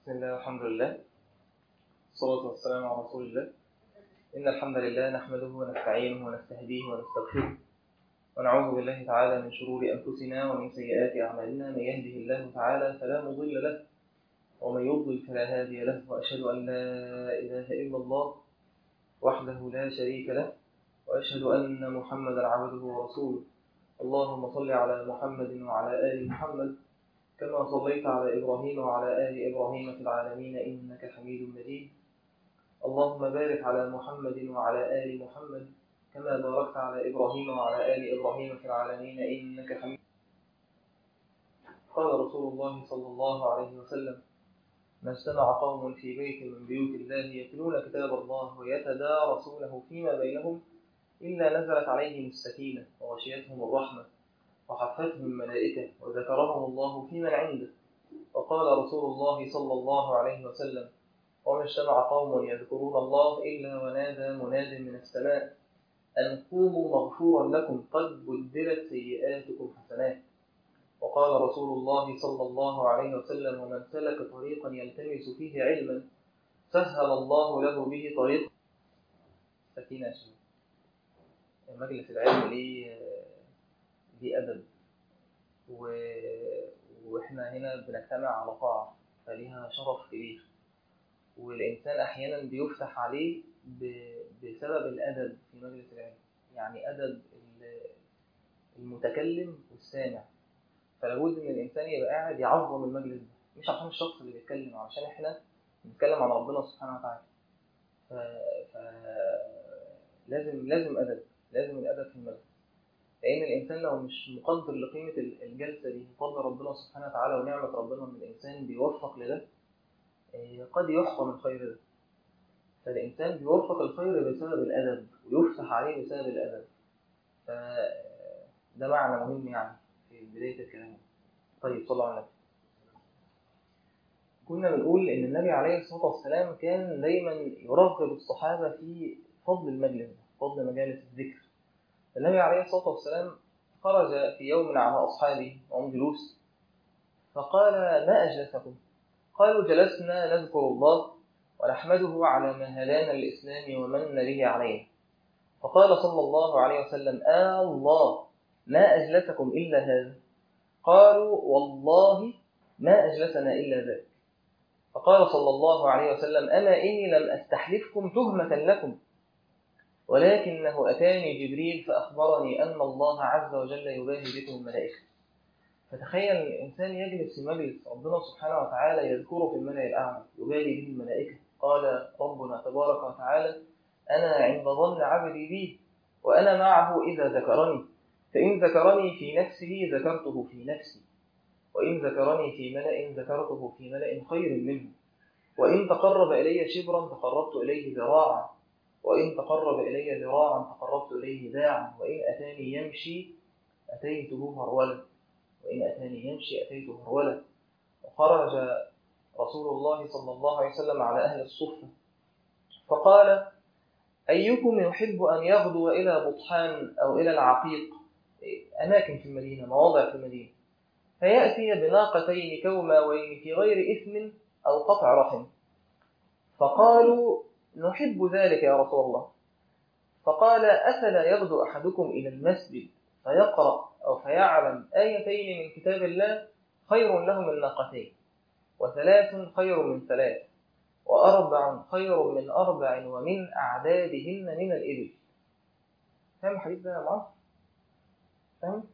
بسم الله والحمد لله والصلاة والسلام على رسول الله إن الحمد لله نحمده ونستعينه ونستهديه ونستغفره ونعوذ بالله تعالى من شرور أنفسنا ومن سيئات أعمالنا من يهده الله تعالى فلا مضل له ومن يضلل فلا هادي له وأشهد أن لا إله إلا الله وحده لا شريك له وأشهد أن محمدا عبده ورسوله اللهم صل على محمد وعلى آل محمد كما صليت على إبراهيم وعلى آل إبراهيم في العالمين إنك حميد مجيد اللهم بارك على محمد وعلى آل محمد كما باركت على إبراهيم وعلى آل إبراهيم في العالمين إنك حميد قال رسول الله صلى الله عليه وسلم ما اجتمع قوم في بيت من بيوت الله يتلون كتاب الله ويتدارسونه فيما بينهم إلا نزلت عليهم السكينة وغشيتهم الرحمة وحفتهم الملائكة وذكرهم الله في من عنده وقال رسول الله صلى الله عليه وسلم وما اجتمع قوم يذكرون الله إلا ونادى مناد من السماء أن قوموا مغفورا لكم قد بدلت سيئاتكم حسنات وقال رسول الله صلى الله عليه وسلم ومن سلك طريقا يلتمس فيه علما سهل الله له به طريق سكينة يا شباب مجلس العلم ليه ليه أدب و... وإحنا هنا بنجتمع على طاعة فليها شرف كبير والإنسان أحيانا بيفتح عليه ب... بسبب الأدب في مجلس العلم يعني أدب المتكلم والسامع فلابد إن الإنسان يبقى قاعد يعظم المجلس ده مش عشان الشخص اللي بيتكلم عشان إحنا بنتكلم عن ربنا سبحانه وتعالى ف... ف... لازم لازم أدب لازم الأدب في المجلس لأن الإنسان لو مش مقدر لقيمة الجلسة دي فضل ربنا سبحانه وتعالى ونعمة ربنا إن الإنسان بيوفق لده قد يحرم الخير ده فالإنسان بيوفق الخير بسبب الأدب ويفتح عليه بسبب الأدب فده معنى مهم يعني في بداية الكلام طيب صلى على النبي كنا بنقول إن النبي عليه الصلاة والسلام كان دايما يرغب الصحابة في فضل المجلس فضل مجالس الذكر النبي عليه الصلاة والسلام خرج في يوم على أصحابه وهم جلوس فقال ما أجلسكم قالوا جلسنا نذكر الله ونحمده على ما هدانا الإسلام ومن به علينا فقال صلى الله عليه وسلم آه الله ما أجلسكم إلا هذا قالوا والله ما أجلسنا إلا ذاك فقال صلى الله عليه وسلم أما إني لم أستحلفكم تهمة لكم ولكنه أتاني جبريل فأخبرني أن الله عز وجل يباهي بكم الملائكة فتخيل الإنسان يجلس في مجلس ربنا سبحانه وتعالى يذكره في الملأ الأعلى يباهي به الملائكة قال ربنا تبارك وتعالى أنا عند ظن عبدي بي وأنا معه إذا ذكرني فإن ذكرني في نفسه ذكرته في نفسي وإن ذكرني في ملأ ذكرته في ملأ خير منه وإن تقرب إلي شبرا تقربت إليه ذراعا وإن تقرب إلي ذراعا تقربت إليه باعا وإن أتاني يمشي أتيته هرولا وإن أتاني يمشي أتيته هرولا وخرج رسول الله صلى الله عليه وسلم على أهل الصفة فقال أيكم يحب أن يغدو إلى بطحان أو إلى العقيق أماكن في المدينة مواضع في المدينة فيأتي بناقتين كوماوين في غير إثم أو قطع رحم فقالوا نحب ذلك يا رسول الله فقال أفلا يغدو أحدكم إلى المسجد فيقرأ أو فيعلم آيتين من كتاب الله خير له من ناقتين وثلاث خير من ثلاث وأربع خير من أربع ومن أعدادهن من الإبل فاهم الحديث ده يا معاذ؟ فاهم؟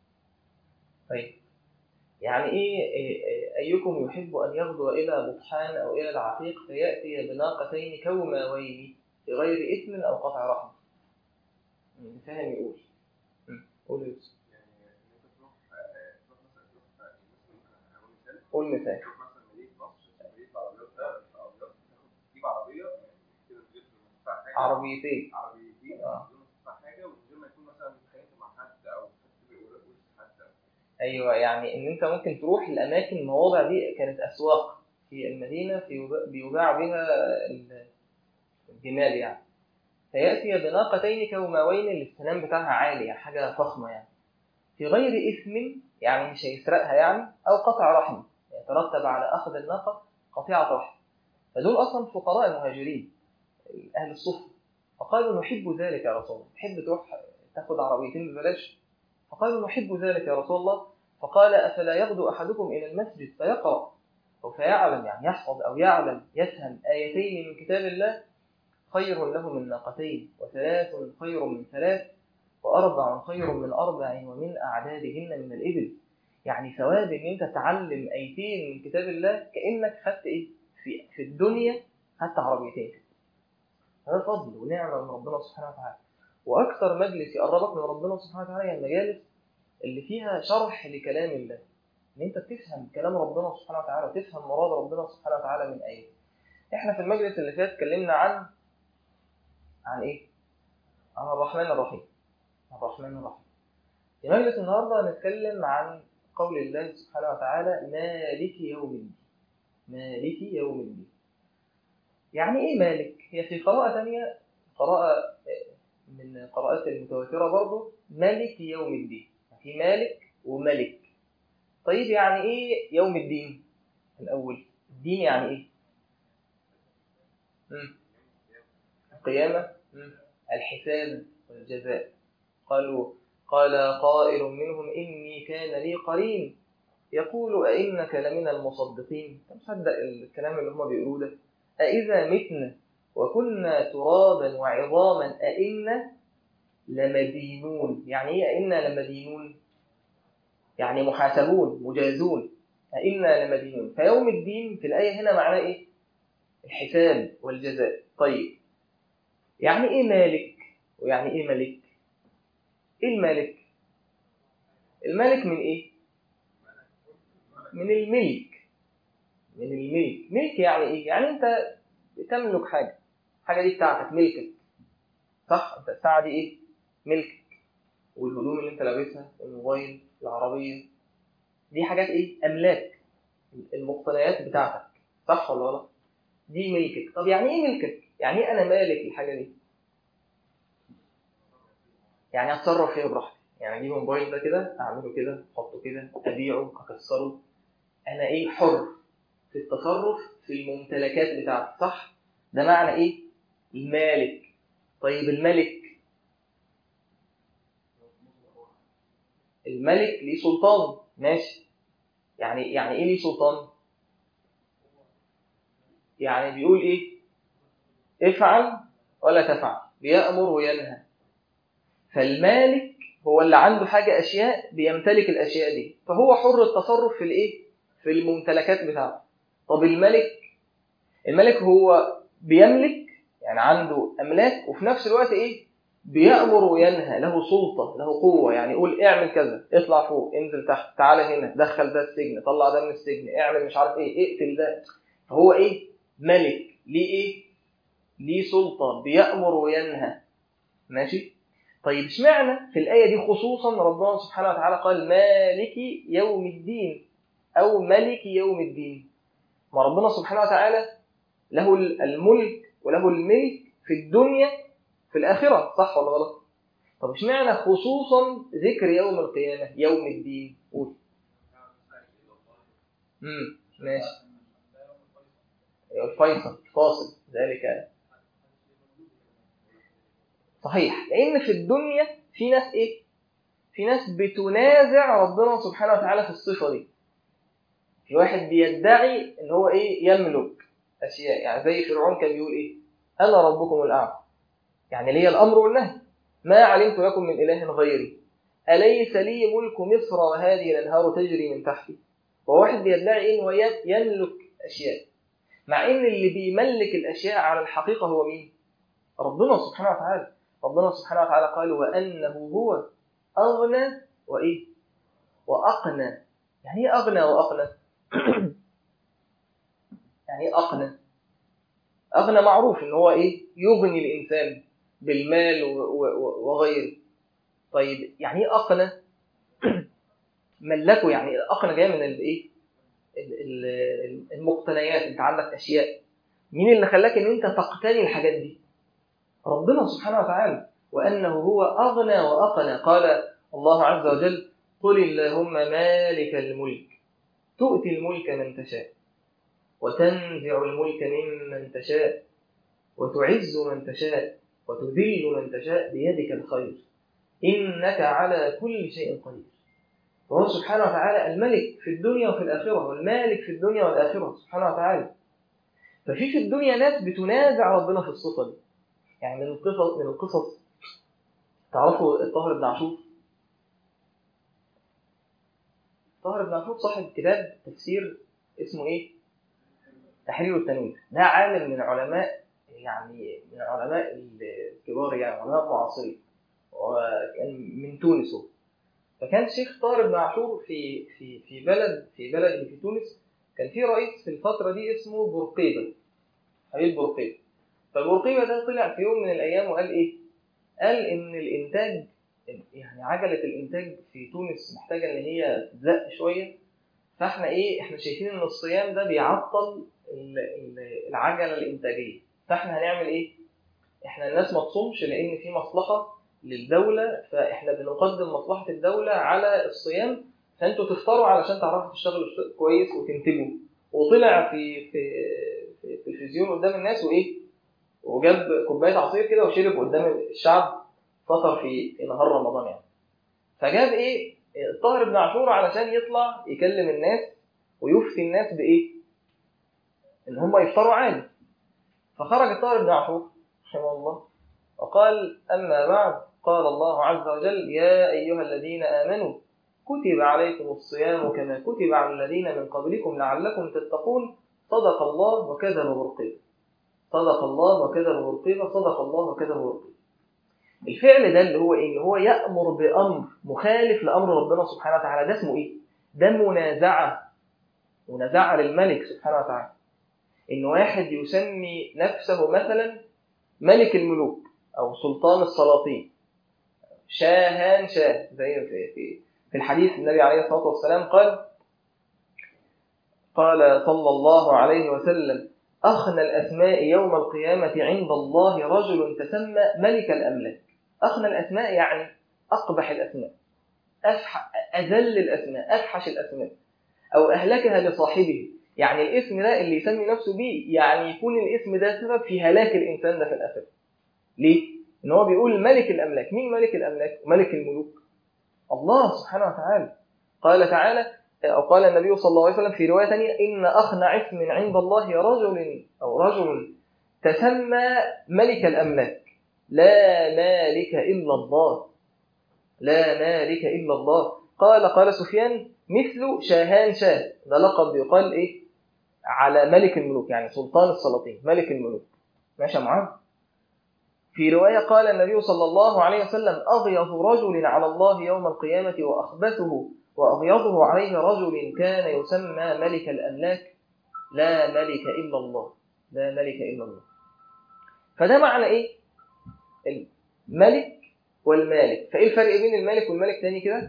طيب يعني إيه أيكم يحب أن يغدو إلى بطحان أو إلى العقيق فيأتي بناقتين كوماوين بغير إثم أو قطع رحم فاهم يقول قول يوسف قول مثال عربيتين عربيتين آه. حاجه ومن غير ما يكون مثلا اتخانقت مع حد او وسط حد ايوه يعني ان انت ممكن تروح الاماكن المواضع دي كانت اسواق في المدينه في بيباع بها الجمال يعني فياتي بناقتين كوماوين اللي السلام بتاعها عالي يعني حاجه فخمه يعني في غير اثم يعني مش هيسرقها يعني او قطع رحم يترتب على اخذ الناقه قطيعة رحم فدول أصلا فقراء المهاجرين أهل الصفة فقالوا نحب ذلك يا رسول الله تحب تروح تاخد عربيتين ببلاش فقالوا نحب ذلك يا رسول الله فقال أفلا يغدو أحدكم إلى المسجد فيقرأ أو فيعلم يعني يحفظ أو يعلم يفهم آيتين من كتاب الله خير له من ناقتين وثلاث خير من ثلاث وأربع خير من أربع ومن أعدادهن من الإبل يعني ثواب إن أنت تعلم آيتين من كتاب الله كأنك خدت إيه في, في الدنيا خدت عربيتين هذا فضل ونعمة من ربنا سبحانه وتعالى وأكثر مجلس يقربك من ربنا سبحانه وتعالى هي المجالس اللي فيها شرح لكلام الله ان انت تفهم كلام ربنا سبحانه وتعالى وتفهم مراد ربنا سبحانه وتعالى من ايه احنا في المجلس اللي فات اتكلمنا عن عن ايه عن الرحمن الرحيم الرحمن الرحيم في مجلس النهارده هنتكلم عن قول الله سبحانه وتعالى مالك يوم الدين مالك يوم الدين يعني ايه مالك هي في قراءة ثانية قراءة من القراءات المتواترة برضه ملك يوم الدين في مالك وملك طيب يعني ايه يوم الدين الاول الدين يعني ايه مم. القيامة مم. الحساب والجزاء قالوا قال قائل منهم إني كان لي قرين يقول أئنك لمن المصدقين مصدق الكلام اللي هم بيقولوه ده أإذا متنا وكنا ترابا وعظاما أئنا لمدينون يعني ايه أئنا لمدينون يعني محاسبون مجازون أئنا لمدينون فيوم الدين في الآية هنا معناه إيه الحساب والجزاء طيب يعني إيه مالك ويعني إيه ملك إيه المالك الملك من إيه من الملك من الملك ملك يعني إيه يعني أنت بتملك حاجة حاجة دي بتاعتك ملكك صح أنت الساعة دي إيه ملكك والهدوم اللي أنت لابسها الموبايل العربية دي حاجات ايه املاك المقتنيات بتاعتك صح ولا غلط دي ملكك طب يعني ايه ملكك يعني ايه انا مالك الحاجه دي يعني اتصرف فيها براحتي يعني اجيب الموبايل ده كده اعمله كده احطه كده ابيعه اكسره انا ايه حر في التصرف في الممتلكات بتاعتي صح ده معنى ايه المالك طيب الملك الملك ليه سلطان ماشي يعني يعني ايه ليه سلطان يعني بيقول ايه افعل ولا تفعل بيأمر وينهى فالمالك هو اللي عنده حاجة أشياء بيمتلك الأشياء دي فهو حر التصرف في الإيه؟ في الممتلكات بتاعته طب الملك الملك هو بيملك يعني عنده أملاك وفي نفس الوقت إيه؟ بيأمر وينهى له سلطة له قوة يعني يقول اعمل كذا اطلع فوق انزل تحت تعالى هنا دخل ده السجن طلع ده من السجن اعمل مش عارف ايه اقتل ده فهو ايه ملك ليه ايه ليه سلطة بيأمر وينهى ماشي طيب اشمعنى في الآية دي خصوصا ربنا سبحانه وتعالى قال مالك يوم الدين أو ملك يوم الدين ما ربنا سبحانه وتعالى له الملك وله الملك في الدنيا في الآخرة صح ولا غلط؟ طب اشمعنى خصوصا ذكر يوم القيامة يوم الدين قول امم ماشي الفيصل فاصل ذلك صحيح لأن في الدنيا في ناس إيه؟ في ناس بتنازع ربنا سبحانه وتعالى في الصفة دي في واحد بيدعي إن هو إيه يملك أشياء يعني زي فرعون كان بيقول إيه أنا ربكم الأعلى يعني لي الأمر والنهي ما علمت لكم من إله غيري أليس لي ملك مصر وهذه الأنهار تجري من تحتي وواحد بيدعي إنه يملك أشياء مع إن اللي بيملك الأشياء على الحقيقة هو مين؟ ربنا سبحانه وتعالى ربنا سبحانه وتعالى قال وأنه هو أغنى وإيه؟ وأقنى يعني إيه أغنى وأقنى؟ يعني إيه أقنى؟ أغنى معروف إن هو إيه؟ يغني الإنسان بالمال وغيره طيب يعني ايه اقنى ملكه يعني اقنى جاي من الايه المقتنيات انت عندك اشياء مين اللي خلاك ان انت تقتني الحاجات دي ربنا سبحانه وتعالى وانه هو اغنى واقنى قال الله عز وجل قل اللهم مالك الملك تؤتي الملك من تشاء وتنزع الملك ممن تشاء وتعز من تشاء وتذل من تشاء بيدك الخير إنك على كل شيء قدير وهو سبحانه وتعالى الملك في الدنيا وفي الآخرة والمالك في الدنيا والآخرة سبحانه وتعالى ففي في الدنيا ناس بتنازع ربنا في الصفة دي يعني من القصص من القصص تعرفوا الطاهر بن عاشور طاهر بن عاشور صاحب كتاب تفسير اسمه ايه؟ تحرير التنوير ده عالم من علماء يعني من علماء الكبار يعني علماء معاصرين وكان من تونس هو فكان شيخ طاهر بن عاشور في في في بلد في بلد في تونس كان في رئيس في الفترة دي اسمه بورقيبة حبيب بورقيبة فبورقيبة ده طلع في يوم من الأيام وقال إيه؟ قال إن الإنتاج يعني عجلة الإنتاج في تونس محتاجة إن هي تزق شوية فإحنا إيه؟ إحنا شايفين إن الصيام ده بيعطل ال- ال- العجلة الإنتاجية فإحنا هنعمل إيه؟ إحنا الناس ما تصومش لأن في مصلحة للدولة فإحنا بنقدم مصلحة الدولة على الصيام فأنتوا تفطروا علشان تعرفوا تشتغلوا كويس وتنتجوا وطلع في في في التلفزيون قدام الناس وإيه؟ وجاب كوبايه عصير كده وشرب قدام الشعب فطر في في نهار رمضان يعني فجاب ايه الطاهر بن عاشور علشان يطلع يكلم الناس ويفتي الناس بايه ان هم يفطروا عادي فخرج الطاهر بن عاشور رحمه الله وقال اما بعد قال الله عز وجل يا ايها الذين امنوا كتب عليكم الصيام كما كتب على الذين من قبلكم لعلكم تتقون صدق الله وكذب برقيب صدق الله وكذب برقيبة صدق الله وكذب برقيبة الفعل ده اللي هو ايه اللي هو يأمر بأمر مخالف لأمر ربنا سبحانه وتعالى ده اسمه ايه ده منازعة منازعة للملك سبحانه وتعالى ان واحد يسمي نفسه مثلا ملك الملوك او سلطان السلاطين شاهان شاه زي في في في الحديث النبي عليه الصلاه والسلام قال قال صلى الله عليه وسلم أخنى الأسماء يوم القيامة عند الله رجل تسمى ملك الأملاك أخنى الأسماء يعني أقبح الأسماء أفح... أذل الأسماء أفحش الأسماء أو أهلكها لصاحبه يعني الاسم ده اللي يسمي نفسه بيه يعني يكون الاسم ده سبب في هلاك الإنسان ده في الآخرة ليه؟ إن هو بيقول ملك الأملاك مين ملك الأملاك؟ ملك الملوك الله سبحانه وتعالى قال تعالى أو قال النبي صلى الله عليه وسلم في رواية ثانية إن أخنع اسم عند الله رجل أو رجل تسمى ملك الأملاك لا مالك إلا الله لا مالك إلا الله قال قال سفيان مثل شاهان شاه ده لقب يقال إيه على ملك الملوك يعني سلطان السلاطين ملك الملوك ماشي يا معاذ في رواية قال النبي صلى الله عليه وسلم أغيظ رجل على الله يوم القيامة وأخبثه وأغيظه عليه رجل كان يسمى ملك الأملاك لا ملك إلا الله لا ملك إلا الله فده معنى إيه؟ الملك والمالك فإيه الفرق بين الملك والملك تاني كده؟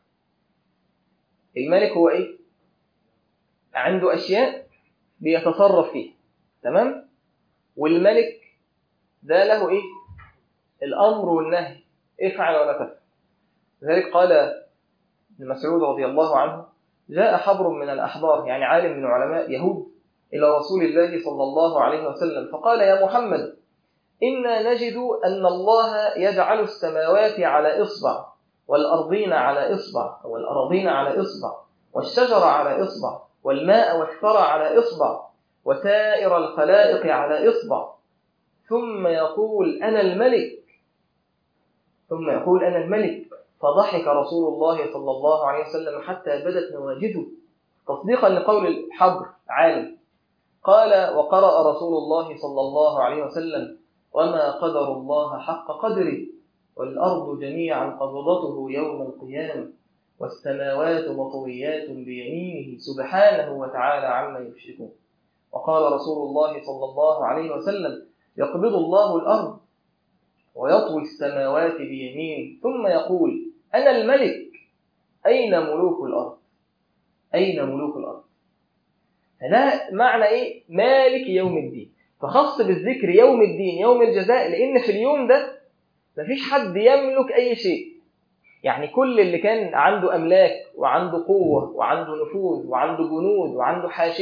الملك هو إيه؟ عنده أشياء بيتصرف فيها تمام؟ والملك ده له إيه؟ الأمر والنهي افعل ولا تفعل لذلك قال ابن مسعود رضي الله عنه جاء حبر من الأحبار يعني عالم من علماء يهود إلى رسول الله صلى الله عليه وسلم فقال يا محمد إنا نجد أن الله يجعل السماوات على إصبع والأرضين على إصبع والأراضين على إصبع والشجر على إصبع والماء والثرى على إصبع وسائر الخلائق على إصبع ثم يقول أنا الملك ثم يقول أنا الملك فضحك رسول الله صلى الله عليه وسلم حتى بدت نواجذه تصديقا لقول الحبر عالم قال وقرأ رسول الله صلى الله عليه وسلم وما قدر الله حق قدره والأرض جميعا قبضته يوم القيامة والسماوات مطويات بيمينه سبحانه وتعالى عما يشركون وقال رسول الله صلى الله عليه وسلم يقبض الله الأرض ويطوي السماوات بيمينه ثم يقول أنا الملك أين ملوك الأرض أين ملوك الأرض فده معنى إيه مالك يوم الدين فخص بالذكر يوم الدين يوم الجزاء لأن في اليوم ده مفيش حد يملك أي شيء يعني كل اللي كان عنده أملاك وعنده قوة وعنده نفوذ وعنده جنود وعنده حاشية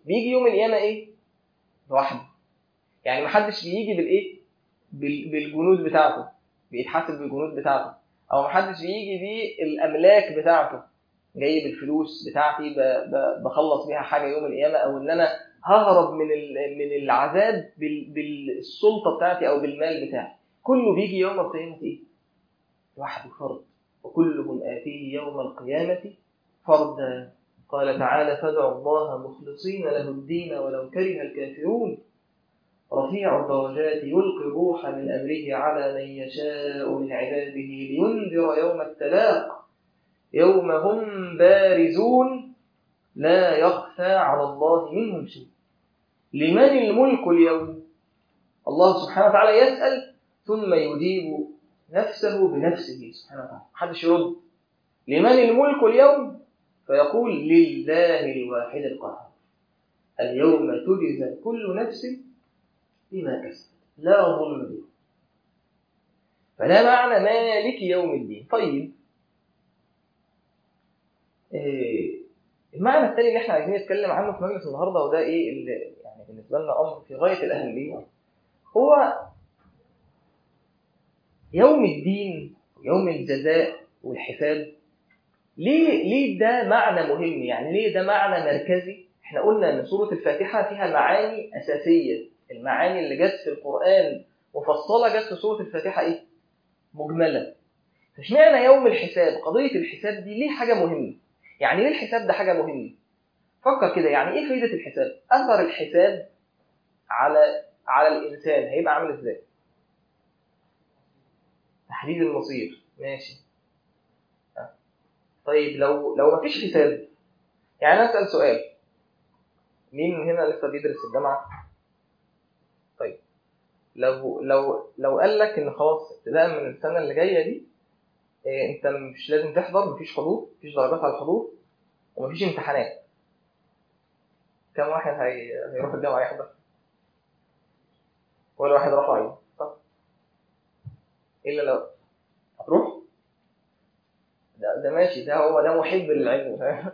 بيجي يوم القيامه ايه لوحده يعني محدش بيجي بالايه بال- بالجنود بتاعته بيتحاسب بالجنود بتاعته او محدش بيجي بالاملاك بتاعته جاي بالفلوس بتاعتي ب- ب- بخلص بيها حاجه يوم القيامه او ان انا ههرب من ال- من العذاب بال- بالسلطه بتاعتي او بالمال بتاعي كله بيجي يوم القيامه ايه لوحده فرد وكلهم آتيه يوم القيامة فردا قال تعالى فادعوا الله مخلصين له الدين ولو كره الكافرون رفيع الدرجات يلقي الروح من أمره على من يشاء من عباده لينذر يوم التلاق يوم هم بارزون لا يخفى على الله منهم شيء لمن الملك اليوم الله سبحانه وتعالى يسأل ثم يجيب نفسه بنفسه سبحانه وتعالى محدش يرد لمن الملك اليوم فيقول لله الواحد القهار اليوم تجزى كل نفس بما كسبت لا ظلم اليوم فده معنى مالك يوم الدين طيب إيه المعنى الثاني اللي احنا عايزين نتكلم عنه في مجلس النهارده وده ايه اللي يعني بالنسبه لنا امر في غايه الاهميه هو يوم الدين يوم الجزاء والحساب ليه ليه ده معنى مهم يعني ليه ده معنى مركزي احنا قلنا ان سوره الفاتحه فيها معاني اساسيه المعاني اللي جت في القران مفصله جت في سوره الفاتحه ايه مجمله فاشمعنى يوم الحساب قضيه الحساب دي ليه حاجه مهمه يعني ليه الحساب ده حاجه مهمه فكر كده يعني ايه فايده الحساب اثر الحساب على على الانسان هيبقى عامل ازاي تحديد المصير ماشي ها. طيب لو لو مفيش حساب يعني انا اسال سؤال مين هنا لسه بيدرس في الجامعه طيب لو لو لو قال لك ان خلاص ابتداء من السنه اللي جايه دي إيه انت مش لازم تحضر مفيش حضور مفيش درجات على الحضور ومفيش امتحانات كم واحد هي... هيروح الجامعه يحضر ولا واحد رفع عينه صح الا لو هتروح ده, ده ماشي ده هو ده محب للعلم فاهم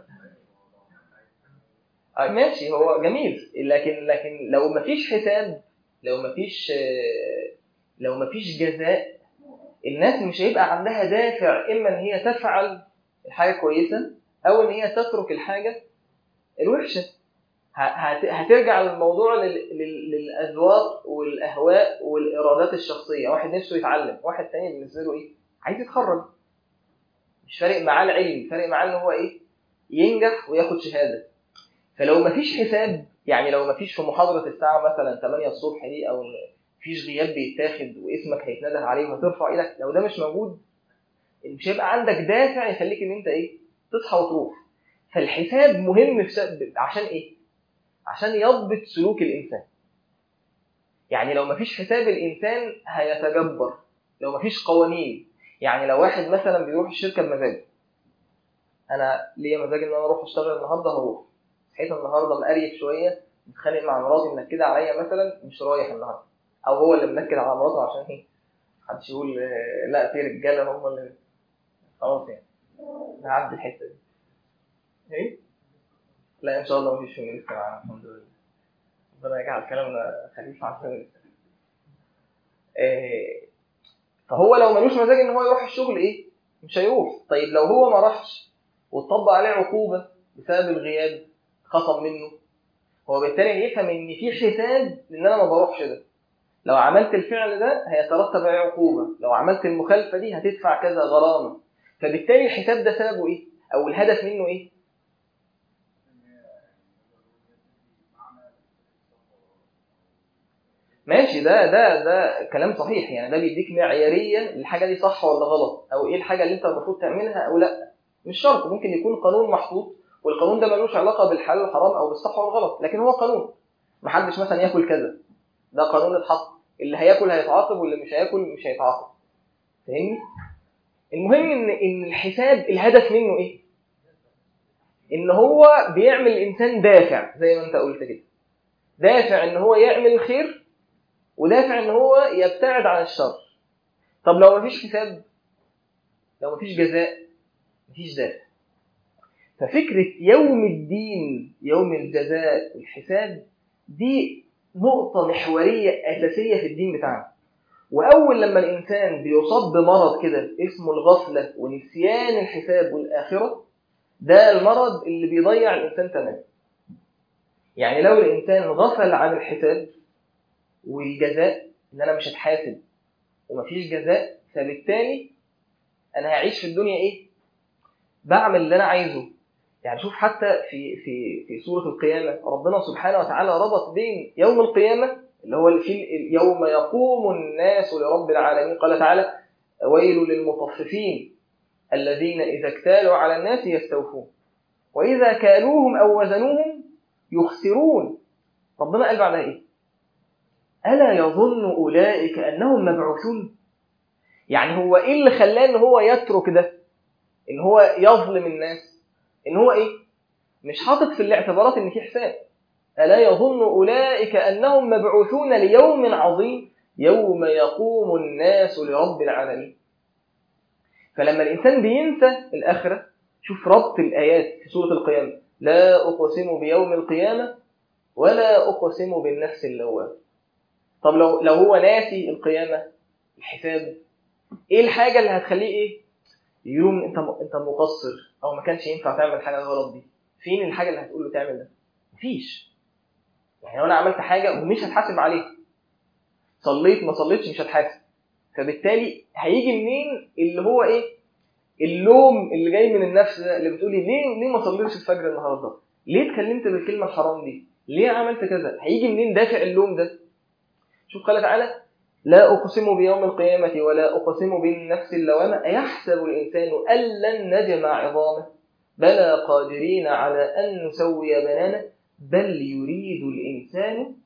آه، ماشي هو جميل لكن لكن لو مفيش حساب لو مفيش آه، لو مفيش جزاء الناس مش هيبقى عندها دافع اما ان هي تفعل الحاجه كويسه او ان هي تترك الحاجه الوحشه ه- هت- هترجع الموضوع لل- لل- للاذواق والاهواء والارادات الشخصيه واحد نفسه يتعلم واحد تاني بالنسبه له ايه عايز يتخرج مش فارق معاه العلم فارق معاه ان هو ايه ينجح وياخد شهاده فلو مفيش حساب يعني لو مفيش في محاضره الساعه مثلا 8 الصبح دي او مفيش غياب بيتاخد واسمك هيتنده عليه وهترفع ايدك لو ده مش موجود مش هيبقى عندك دافع يخليك ان انت ايه تصحى وتروح فالحساب مهم في سبب عشان ايه عشان يضبط سلوك الانسان يعني لو مفيش حساب الانسان هيتجبر لو مفيش قوانين يعني لو واحد مثلا بيروح الشركه بمزاجه انا ليا مزاج ان انا اروح اشتغل النهارده هروح صحيت النهارده مقريف شويه متخانق مع مراتي منكده عليا مثلا مش رايح النهارده او هو اللي منكد على مراته عشان ايه محدش يقول آه، لا في رجاله هم اللي خلاص يعني نعدي الحته دي ايه لا ان شاء الله مفيش فيمينيست معانا الحمد لله ربنا يجعل كلامنا خفيف على الفيمينيست إيه فهو لو ملوش مزاج ان هو يروح الشغل ايه مش هيروح طيب لو هو ما راحش واتطبق عليه عقوبه بسبب الغياب خصم منه هو بالتالي هيفهم ان في حساب ان انا ما بروحش ده لو عملت الفعل ده هيترتب عليه عقوبه لو عملت المخالفه دي هتدفع كذا غرامه فبالتالي الحساب ده سببه ايه او الهدف منه ايه ماشي ده ده ده كلام صحيح يعني ده بيديك معياريه الحاجه دي صح ولا غلط او ايه الحاجه اللي انت المفروض تعملها او لا مش شرط ممكن يكون قانون محطوط والقانون ده ملوش علاقه بالحلال والحرام او بالصح والغلط لكن هو قانون محدش مثلا ياكل كذا ده قانون اتحط اللي هياكل هيتعاقب واللي مش هياكل مش هيتعاقب فاهمني المهم ان ان الحساب الهدف منه ايه ان هو بيعمل الانسان دافع زي ما انت قلت كده دافع ان هو يعمل الخير ودافع ان هو يبتعد عن الشر طب لو مفيش حساب لو مفيش جزاء مفيش دافع ففكرة يوم الدين يوم الجزاء والحساب دي نقطة محورية أساسية في الدين بتاعنا وأول لما الإنسان بيصاب بمرض كده اسمه الغفلة ونسيان الحساب والآخرة ده المرض اللي بيضيع الإنسان تماما يعني لو الإنسان غفل عن الحساب والجزاء إن أنا مش هتحاسب ومفيش جزاء فبالتالي أنا هعيش في الدنيا إيه؟ بعمل اللي أنا عايزه يعني شوف حتى في في في سورة القيامة ربنا سبحانه وتعالى ربط بين يوم القيامة اللي هو في يوم يقوم الناس لرب العالمين قال تعالى ويل للمطففين الذين إذا اكتالوا على الناس يستوفون وإذا كالوهم أو وزنوهم يخسرون ربنا قال بعدها إيه ألا يظن أولئك أنهم مبعوثون يعني هو إيه اللي خلاه إن هو يترك ده إن هو يظلم الناس إن هو إيه مش حاطط في الاعتبارات إن في حساب ألا يظن أولئك أنهم مبعوثون ليوم عظيم يوم يقوم الناس لرب العالمين فلما الإنسان بينسى الآخرة شوف ربط الآيات في سورة القيامة لا أقسم بيوم القيامة ولا أقسم بالنفس اللوامة طب لو لو هو ناسي القيامة الحساب إيه الحاجة اللي هتخليه إيه يقولون أنت أنت مقصر أو ما كانش ينفع تعمل حاجة غلط دي فين الحاجة اللي هتقول له تعمل ده مفيش يعني لو انا عملت حاجه ومش هتحاسب عليها صليت ما صليتش مش هتحاسب فبالتالي هيجي منين اللي هو ايه اللوم اللي جاي من النفس ده اللي بتقولي ليه ليه ما صليتش الفجر النهارده ليه اتكلمت بالكلمه الحرام دي ليه عملت كذا هيجي منين دافع اللوم ده شوف قال تعالى لا أقسم بيوم القيامة ولا أقسم بالنفس اللوامة أيحسب الإنسان أن لن نجمع عظامه بلى قادرين على أن نسوي بنانه بل يريد الإنسان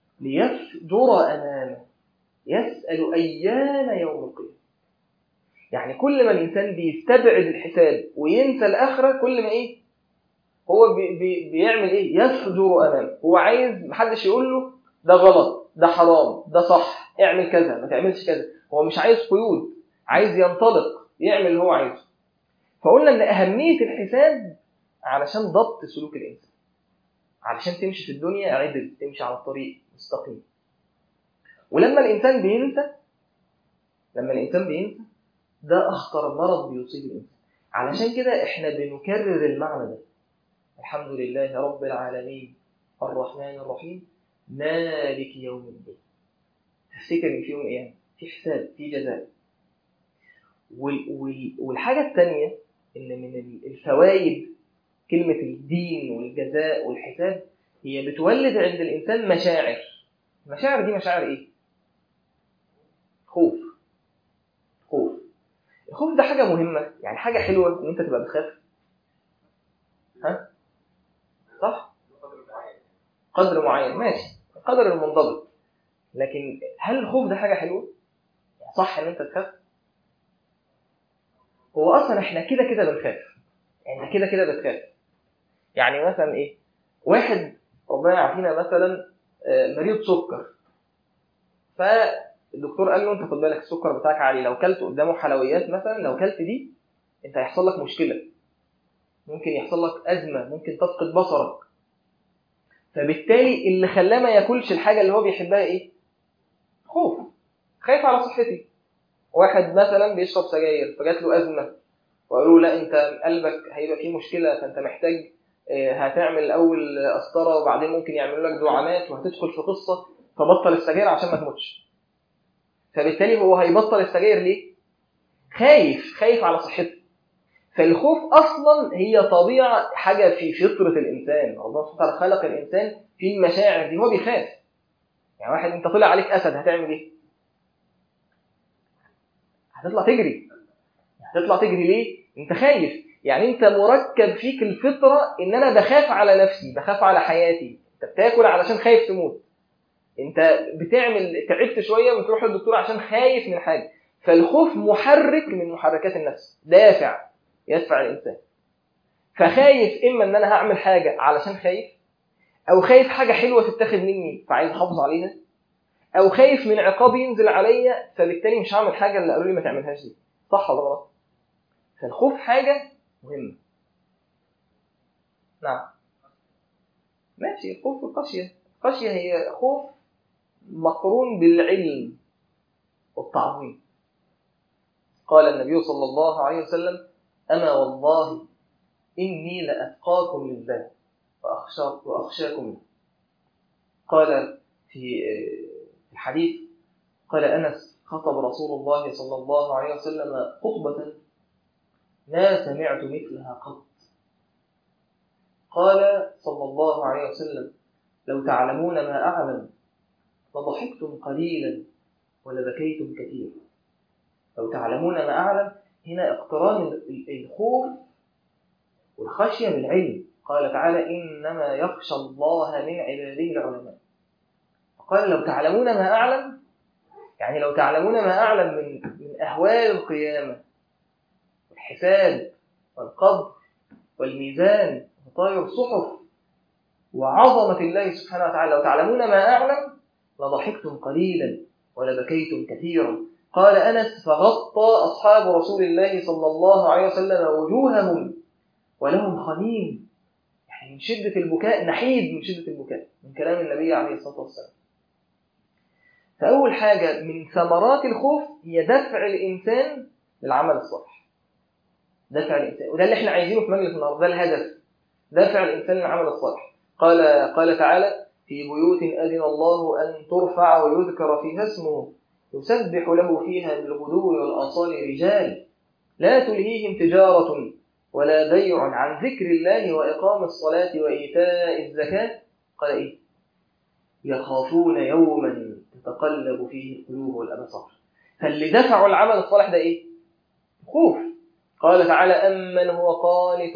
ليفجر أمامه يسأل أيان يوم القيامة يعني كل ما الإنسان بيستبعد الحساب وينسى الآخرة كل ما إيه هو بي بي بيعمل إيه يفجر أمامه هو عايز محدش يقول له ده غلط ده حرام ده صح اعمل كذا ما تعملش كذا هو مش عايز قيود عايز ينطلق يعمل اللي هو عايزه فقلنا ان اهميه الحساب علشان ضبط سلوك الانسان علشان تمشي في الدنيا عدل تمشي على الطريق مستقيم ولما الانسان بينسى لما الانسان بينسى ده اخطر مرض بيصيب الانسان علشان كده احنا بنكرر المعنى ده الحمد لله رب العالمين الرحمن الرحيم مالك يوم الدين تفتكر ان في يوم القيامه في حساب في جزاء وال وال والحاجه الثانيه ان من الفوائد كلمه الدين والجزاء والحساب هي بتولد عند الانسان مشاعر المشاعر دي مشاعر ايه خوف خوف الخوف ده حاجه مهمه يعني حاجه حلوه ان انت تبقى بتخاف ها صح قدر معين ماشي القدر المنضبط لكن هل الخوف ده حاجه حلوه صح ان انت تخاف هو اصلا احنا كده كده بنخاف يعني كده كده بتخاف يعني مثلا ايه واحد ربنا يعافينا مثلا مريض سكر فالدكتور قال له انت خد بالك السكر بتاعك عالي لو كلت قدامه حلويات مثلا لو كلت دي انت هيحصل لك مشكله ممكن يحصل لك ازمه ممكن تفقد بصرك فبالتالي اللي خلاه ما ياكلش الحاجه اللي هو بيحبها ايه خوف خايف على صحتي واحد مثلا بيشرب سجاير فجات له ازمه وقالوا لا انت قلبك هيبقى فيه مشكله فانت محتاج هتعمل الاول قسطره وبعدين ممكن يعملوا لك دعامات وهتدخل في قصه فبطل السجاير عشان ما تموتش فبالتالي هو هيبطل السجاير ليه خايف خايف على صحته فالخوف اصلا هي طبيعه حاجه في فطره الانسان الله سبحانه وتعالى خلق الانسان في المشاعر دي هو بيخاف يعني واحد انت طلع عليك اسد هتعمل ايه هتطلع تجري هتطلع تجري ليه انت خايف يعني انت مركب فيك الفطره ان انا بخاف على نفسي بخاف على حياتي انت بتاكل علشان خايف تموت انت بتعمل تعبت شويه بتروح للدكتور عشان خايف من حاجه فالخوف محرك من محركات النفس دافع يدفع الانسان فخايف اما ان انا هعمل حاجه علشان خايف او خايف حاجه حلوه تتاخد مني فعايز احافظ عليها او خايف من عقاب ينزل عليا فبالتالي مش هعمل حاجه اللي قالوا لي ما تعملهاش دي صح ولا غلط فالخوف حاجه مهمه نعم ماشي الخوف والخشية الخشية هي خوف مقرون بالعلم والتعظيم قال النبي صلى الله عليه وسلم أما والله إني لأتقاكم لله وأخشى- وأخشاكم له قال في في الحديث قال أنس خطب رسول الله صلى الله عليه وسلم خطبة ما سمعت مثلها قط قال صلى الله عليه وسلم لو تعلمون ما أعلم لضحكتم قليلا ولبكيتم كثيرا لو تعلمون ما أعلم هنا اقتران ال- الخوف والخشية بالعلم قال تعالى إنما يخشى الله من عباده العلماء قال لو تعلمون ما أعلم يعني لو تعلمون ما أعلم من من أهوال القيامة والحساب والقبر والميزان وطائر الصحف وعظمة الله سبحانه وتعالى لو تعلمون ما أعلم لضحكتم قليلا ولبكيتم كثيرا قال أنس فغطى أصحاب رسول الله صلى الله عليه وسلم وجوههم ولهم خنين يعني من شدة البكاء نحيد من شدة البكاء من كلام النبي عليه الصلاة والسلام فأول حاجة من ثمرات الخوف هي دفع الإنسان للعمل الصالح دفع الإنسان وده اللي احنا عايزينه في مجلس النهارده ده الهدف دفع الإنسان للعمل الصالح قال قال تعالى في بيوت أذن الله أن ترفع ويذكر فيها اسمه يسبح له فيها بالغدو والآصال رجال لا تلهيهم تجارة ولا بيع عن ذكر الله وإقام الصلاة وإيتاء الزكاة قال إيه يخافون يوما تتقلب فيه القلوب والأبصار فاللي دفعوا العمل الصالح ده إيه خوف قال تعالى أمن هو قانت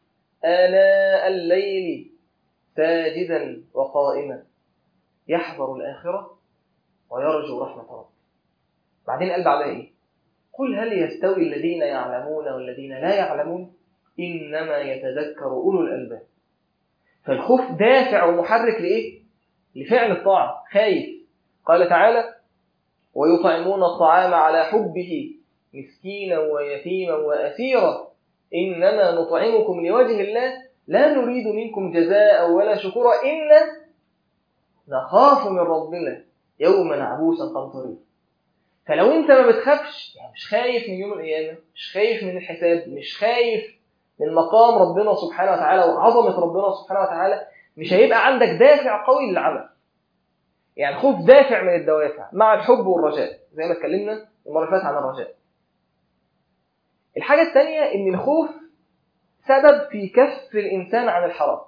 آناء الليل ساجدا وقائما يحذر الآخرة ويرجو رحمة ربه بعدين قال بعدها إيه قل هل يستوي الذين يعلمون والذين لا يعلمون إنما يتذكر أولو الألباب فالخوف دافع ومحرك لإيه؟ لفعل الطاعة خايف قال تعالى ويطعمون الطعام على حبه مسكينا ويتيما وأسيرا إنما نطعمكم لوجه الله لا نريد منكم جزاء ولا شكورا إن نخاف من ربنا يوما عبوسا قمطريا فلو انت ما بتخافش يعني مش خايف من يوم القيامة مش خايف من الحساب مش خايف من مقام ربنا سبحانه وتعالى وعظمة ربنا سبحانه وتعالى مش هيبقى عندك دافع قوي للعمل يعني الخوف دافع من الدوافع مع الحب والرجاء زي ما اتكلمنا المرة اللي فاتت عن الرجاء الحاجة الثانية ان الخوف سبب في كف الإنسان عن الحرام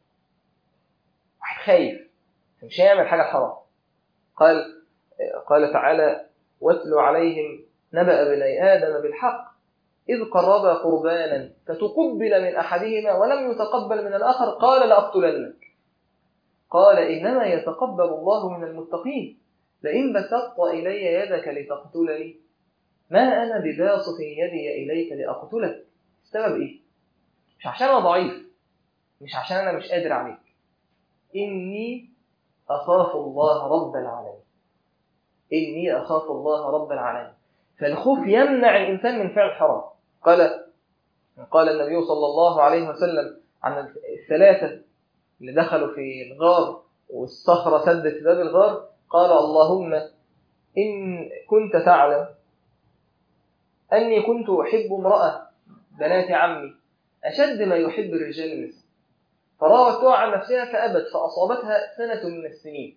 واحد خايف مش هيعمل حاجة حرام قال قال تعالى واتل عليهم نبأ بني آدم بالحق إذ قربا قربانا فتقبل من أحدهما ولم يتقبل من الآخر قال لأقتلنك قال إنما يتقبل الله من المتقين لئن بسطت إلي يدك لتقتلني ما أنا بباسط يدي إليك لأقتلك السبب إيه؟ مش عشان أنا ضعيف مش عشان أنا مش قادر عليك إني أخاف الله رب العالمين إني أخاف الله رب العالمين فالخوف يمنع الإنسان من فعل الحرام قال قال النبي صلى الله عليه وسلم عن الثلاثة اللي دخلوا في الغار والصخرة سدت باب الغار قال اللهم إن كنت تعلم أني كنت أحب امرأة بنات عمي أشد ما يحب الرجال النساء فراودتها عن نفسها فأبت فأصابتها سنة من السنين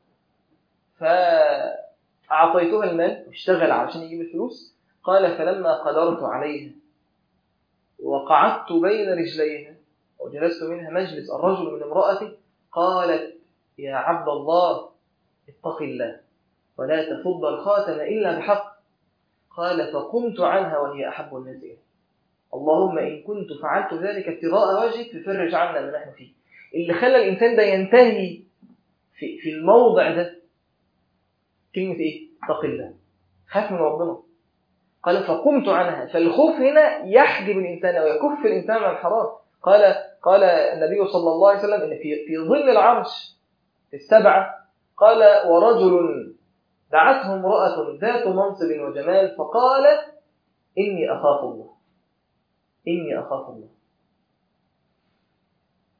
فأعطيتها المال واشتغل علشان يجيب الفلوس قال فلما قدرت عليها وقعدت بين رجليها وجلست منها مجلس الرجل من امرأتي قالت يا عبد الله اتق الله ولا تفض الخاتم إلا بحق قال فقمت عنها وهي أحب الناس إلي اللهم إن كنت فعلت ذلك ابتغاء وجهك ففرج عنا ما نحن فيه اللي خلى الإنسان ده ينتهي في, في الموضع ده كلمة إيه؟ اتق الله خاف من ربنا قال فقمت عنها فالخوف هنا يحجب الإنسان أو يكف الإنسان عن الحرام قال قال النبي صلى الله عليه وسلم إن في في ظل العرش في السبعة قال ورجل دعته امرأة ذات منصب وجمال فقال إني أخاف الله إني أخاف الله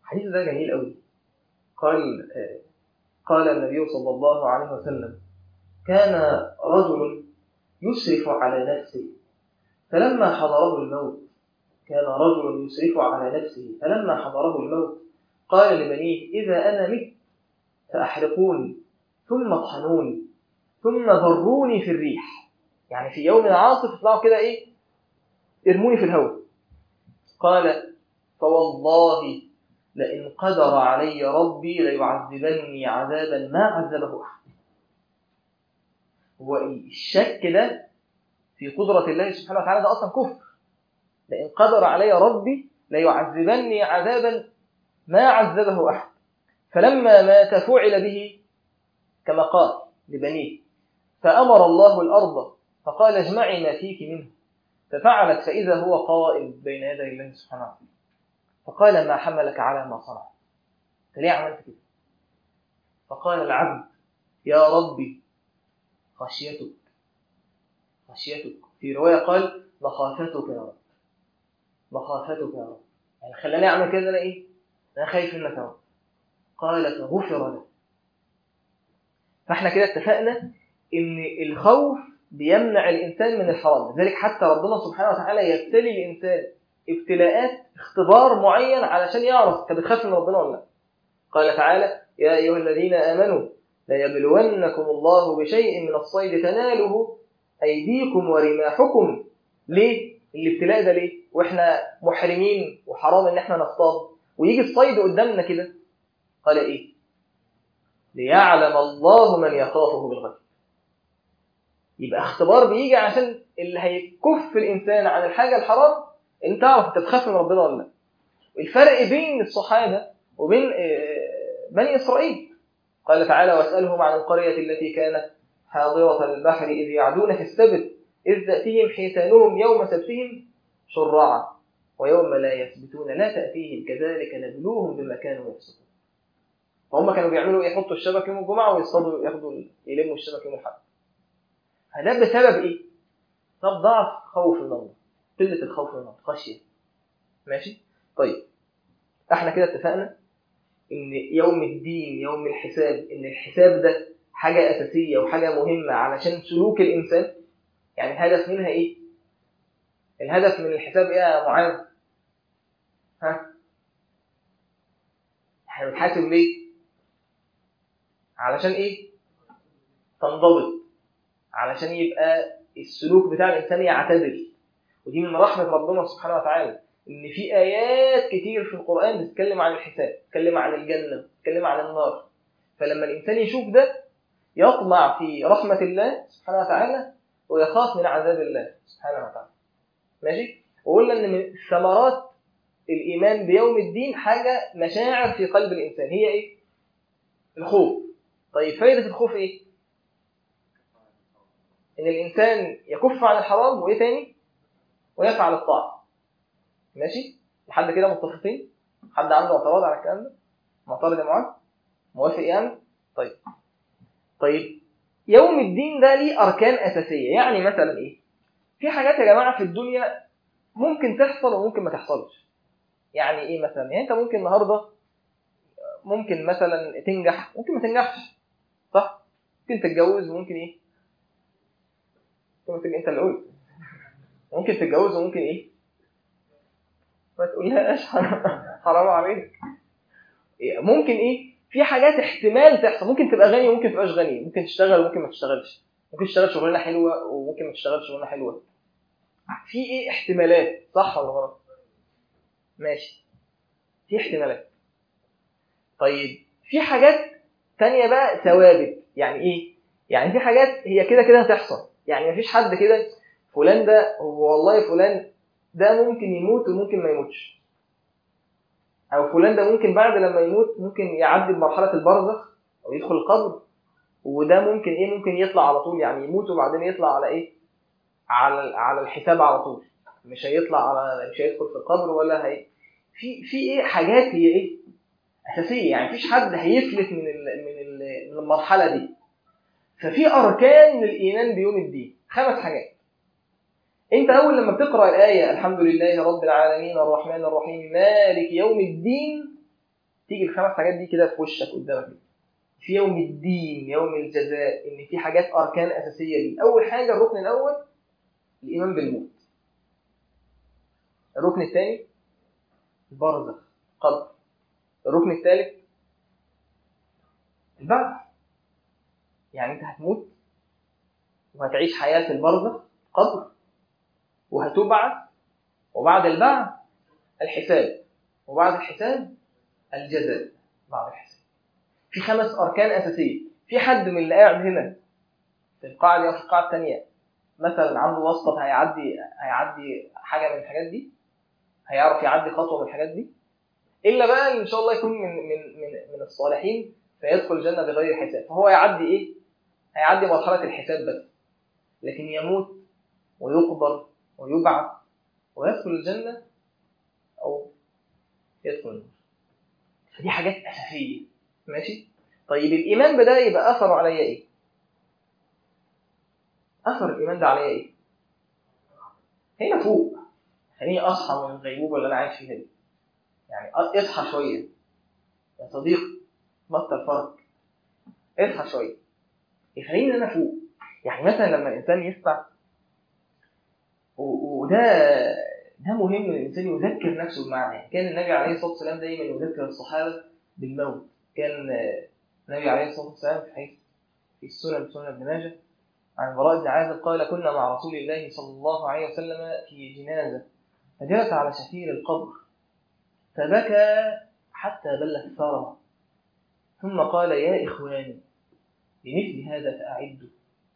الحديث ده جميل قوي قال آه، قال النبي صلى الله عليه وسلم كان رجل يسرف على نفسه فلما حضره الموت كان رجل يسرف على نفسه فلما حضره الموت قال لبنيه إذا أنا مت فأحرقوني ثم اطحنوني ثم ذروني في الريح يعني في يوم عاصف اطلعوا كده إيه ارموني في الهواء قال فوالله لئن قدر علي ربي ليعذبني عذابا ما عذبه أحد هو الشك ده في قدرة الله سبحانه وتعالى ده أصلا كفر لئن قدر علي ربي ليعذبني عذابا ما عذبه أحد فلما مات فعل به كما قال لبنيه فأمر الله الأرض فقال اجمعي ما فيك منه ففعلت فإذا هو قائم بين يدي الله سبحانه وتعالى فقال ما حملك على ما صنعت أنت ليه عملت كده فقال العبد يا ربي خشيتك خشيتك في رواية قال مخافتك يا رب مخافتك يا رب يعني خلاني أعمل كده أنا إيه أنا خايف منك يا رب قال فغفر له فاحنا كده اتفقنا ان الخوف بيمنع الانسان من الحرام لذلك حتى ربنا سبحانه وتعالى يبتلي الانسان ابتلاءات اختبار معين علشان يعرف انت بتخاف من ربنا ولا لا قال تعالى يا ايها الذين امنوا ليبلونكم الله بشيء من الصيد تناله ايديكم ورماحكم ليه الابتلاء ده ليه واحنا محرمين وحرام ان احنا نصطاد ويجي الصيد قدامنا كده قال ايه ليعلم الله من يخافه بالغيب يبقى اختبار بيجي عشان اللي هيكف الانسان عن الحاجه الحرام انت تعرف انت بتخاف من ربنا ولا لا الفرق بين الصحابه وبين بني اسرائيل قال تعالى واسالهم عن القريه التي كانت حاضره البحر اذ يعدون في السبت اذ تاتيهم حيتانهم يوم سبتهم شرعا ويوم لا يثبتون لا تاتيهم كذلك نبلوهم بما كانوا يفسقون فهم كانوا بيعملوا ايه يحطوا الشبك يوم الجمعه ويصطادوا ياخدوا يلموا الشبك يوم الاحد فده بسبب ايه طب ضعف خوف من الله قله الخوف من الله خشيه ماشي طيب احنا كده اتفقنا ان يوم الدين يوم الحساب ان الحساب ده حاجه اساسيه وحاجه مهمه علشان سلوك الانسان يعني الهدف منها ايه الهدف من الحساب ايه يا معاذ ها احنا بنحاسب ليه علشان ايه تنضبط علشان يبقى السلوك بتاع الانسان يعتدل ودي من رحمه ربنا سبحانه وتعالى ان في ايات كتير في القران بتتكلم عن الحساب بتتكلم عن الجنه بتتكلم عن النار فلما الانسان يشوف ده يطمع في رحمه الله سبحانه وتعالى ويخاف من عذاب الله سبحانه وتعالى ماشي وقلنا ان من ثمرات الايمان بيوم الدين حاجه مشاعر في قلب الانسان هي ايه الخوف طيب فايده الخوف ايه ان الانسان يكف عن الحرام وايه تاني ويفعل الطاعه ماشي لحد كده متفقين حد عنده اعتراض على الكلام ده معترض يا معاذ موافق يعني طيب طيب يوم الدين ده ليه اركان اساسيه يعني مثلا ايه في حاجات يا جماعه في الدنيا ممكن تحصل وممكن ما تحصلش يعني ايه مثلا يعني انت ممكن النهارده ممكن مثلا تنجح ممكن ما تنجحش صح ممكن تتجوز وممكن ايه ممكن انت اللي قلت ممكن تتجوز وممكن ايه ما تقولهاش حرام عليك ممكن ايه في حاجات احتمال تحصل ممكن تبقى غني وممكن تبقاش غني ممكن تشتغل وممكن ما تشتغلش ممكن تشتغل شغلانه حلوه وممكن ما تشتغلش شغلانه حلوه في ايه احتمالات صح ولا غلط ماشي في احتمالات طيب في حاجات تانية بقى ثوابت يعني ايه يعني في حاجات هي كده كده هتحصل يعني مفيش حد كده فلان ده هو والله فلان ده ممكن يموت وممكن ما يموتش او فلان ده ممكن بعد لما يموت ممكن يعدي بمرحله البرزخ او يدخل القبر وده ممكن ايه ممكن يطلع على طول يعني يموت وبعدين يطلع على ايه على على الحساب على طول مش هيطلع على مش هيدخل في القبر ولا هي في في ايه حاجات هي ايه اساسيه يعني مفيش حد هيفلت من ال من ال من المرحله دي ففي اركان للايمان بيوم الدين خمس حاجات انت اول لما بتقرا الايه الحمد لله رب العالمين الرحمن الرحيم مالك يوم الدين تيجي الخمس حاجات دي كده في وشك قدامك في يوم الدين يوم الجزاء ان في حاجات اركان اساسيه ليه اول حاجه الركن الاول الايمان بالموت الركن الثاني البرزخ قبر الركن الثالث البعث يعني انت هتموت وهتعيش حياه البرزخ قبر وهتبعث وبعد البعث الحساب وبعد الحساب الجزاء بعد الحساب في خمس اركان اساسيه في حد من اللي قاعد هنا في القاعه دي او في القاعه الثانيه مثلا عنده واسطه هيعدي هيعدي حاجه من الحاجات دي هيعرف يعدي خطوه من الحاجات دي الا بقى ان شاء الله يكون من من من, من الصالحين فيدخل الجنه بغير حساب فهو هيعدي ايه هيعدي مرحله الحساب بس لكن يموت ويقبر ويبعث ويدخل الجنه او يدخل النار فدي حاجات اساسيه ماشي طيب الايمان بدا يبقى اثره عليا ايه اثر الايمان ده عليا ايه هنا فوق خليني اصحى من الغيبوبه اللي انا عايش فيها دي يعني اصحى شويه يا صديق بطل فرق اصحى شويه يخليني ان انا فوق يعني مثلا لما الانسان يسمع وده ده مهم ان الانسان يذكر نفسه بمعنى كان النبي عليه الصلاه والسلام دايما يذكر الصحابه بالموت كان النبي عليه الصلاه والسلام في حديث في السنن سنن ابن ماجه عن براء بن عازب قال كنا مع رسول الله صلى الله عليه وسلم في جنازه فجلس على شفير القبر فبكى حتى بلت الثرى ثم قال يا إخواني لمثل هذا فأعدوا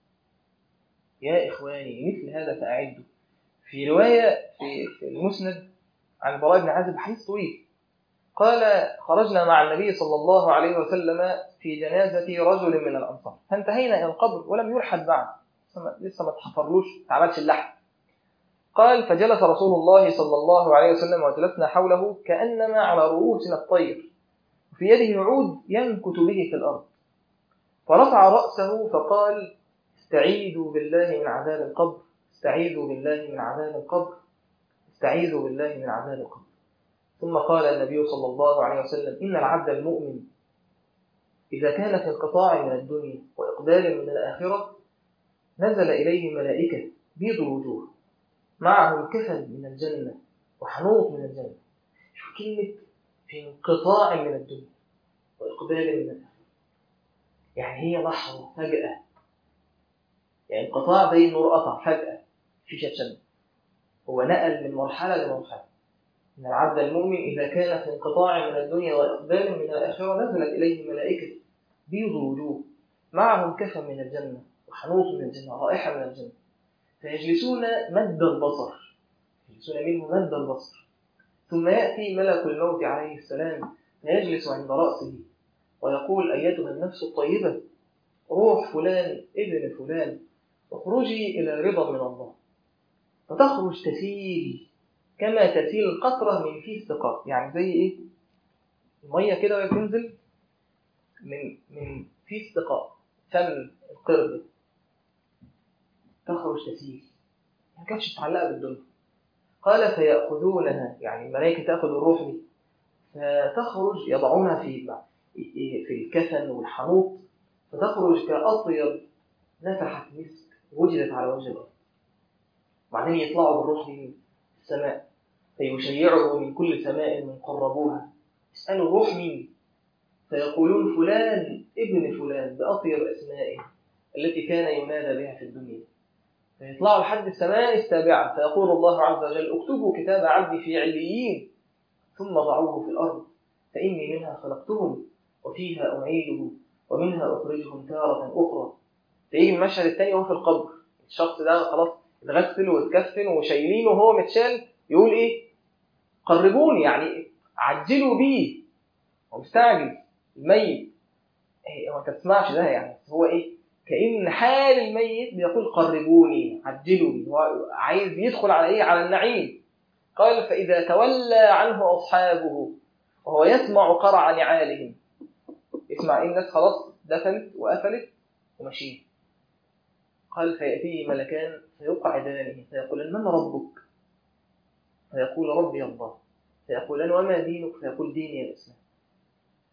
يا إخواني لمثل هذا فأعدوا في رواية في, في المسند عن براء بن عازب حديث طويل قال خرجنا مع النبي صلى الله عليه وسلم في جنازة رجل من الأنصار فانتهينا إلى القبر ولم يلحد بعد لسه ما تحفرلوش ما تعملش اللحد قال فجلس رسول الله صلى الله عليه وسلم وجلسنا حوله كأنما على رؤوسنا الطير وفي يده عود ينكت به في الأرض فرفع رأسه فقال استعيذوا بالله من عذاب القبر استعيذوا بالله من عذاب القبر استعيذوا بالله من عذاب القبر ثم قال النبي صلى الله عليه وسلم إن العبد المؤمن إذا كان في انقطاع من الدنيا وإقبال من الآخرة نزل إليه ملائكة بيض الوجوه معه كفن من الجنة وحنوط من الجنة شوف كلمة في انقطاع من الدنيا وإقبال من الآخرة يعني هي لحظة فجأة يعني انقطاع زي النور قطع فجأة في شمس هو نقل من مرحلة لمرحلة إن العبد المؤمن إذا كان في انقطاع من الدنيا وإقبال من الآخرة نزلت إليه ملائكة بيض الوجوه معهم كفن من الجنة وحنوط من الجنة رائحة من الجنة فيجلسون مد البصر يجلسون منه مد البصر ثم يأتي ملك الموت عليه السلام فيجلس عند رأسه ويقول أيتها النفس الطيبة روح فلان ابن فلان اخرجي إلى رضا من الله فتخرج تسيل كما تسيل القطرة من في السقاء يعني زي إيه؟ المية كده وهي بتنزل من من في السقاء فم القرد تخرج تسيل ما كانتش متعلقة بالدنيا قال فيأخذونها يعني الملائكة تأخذ الروح دي فتخرج يضعونها في في الكفن والحنوط فتخرج كأطيب نفحة مسك وجدت على وجه الأرض وبعدين يطلعوا بالروح دي من السماء فيشيعه من كل سماء من قربوها يسألوا الروح مين فيقولون فلان ابن فلان بأطيب أسمائه التي كان ينادى بها في الدنيا فيطلعوا لحد السماء السابعة فيقول الله عز وجل اكتبوا كتاب عبدي في عليين ثم ضعوه في الأرض فإني منها خلقتهم وفيها أعيده ومنها أخرجهم تارة أخرى فيجي المشهد الثاني وهو في القبر الشخص ده خلاص اتغسل واتكفن وشايلينه وهو متشال يقول إيه قربوني يعني عجلوا بيه هو مستعجل الميت هو ما تسمعش ده يعني هو إيه كأن حال الميت بيقول قربوني عجلوني هو عايز يدخل على إيه على النعيم قال فإذا تولى عنه أصحابه وهو يسمع قرع نعالهم يسمع إيه الناس خلاص دفنت وقفلت وماشيين قال فيأتيه ملكان فيقعدانه فيقولان من ربك فيقول ربي الله فيقولان وما دينك فيقول ديني الإسلام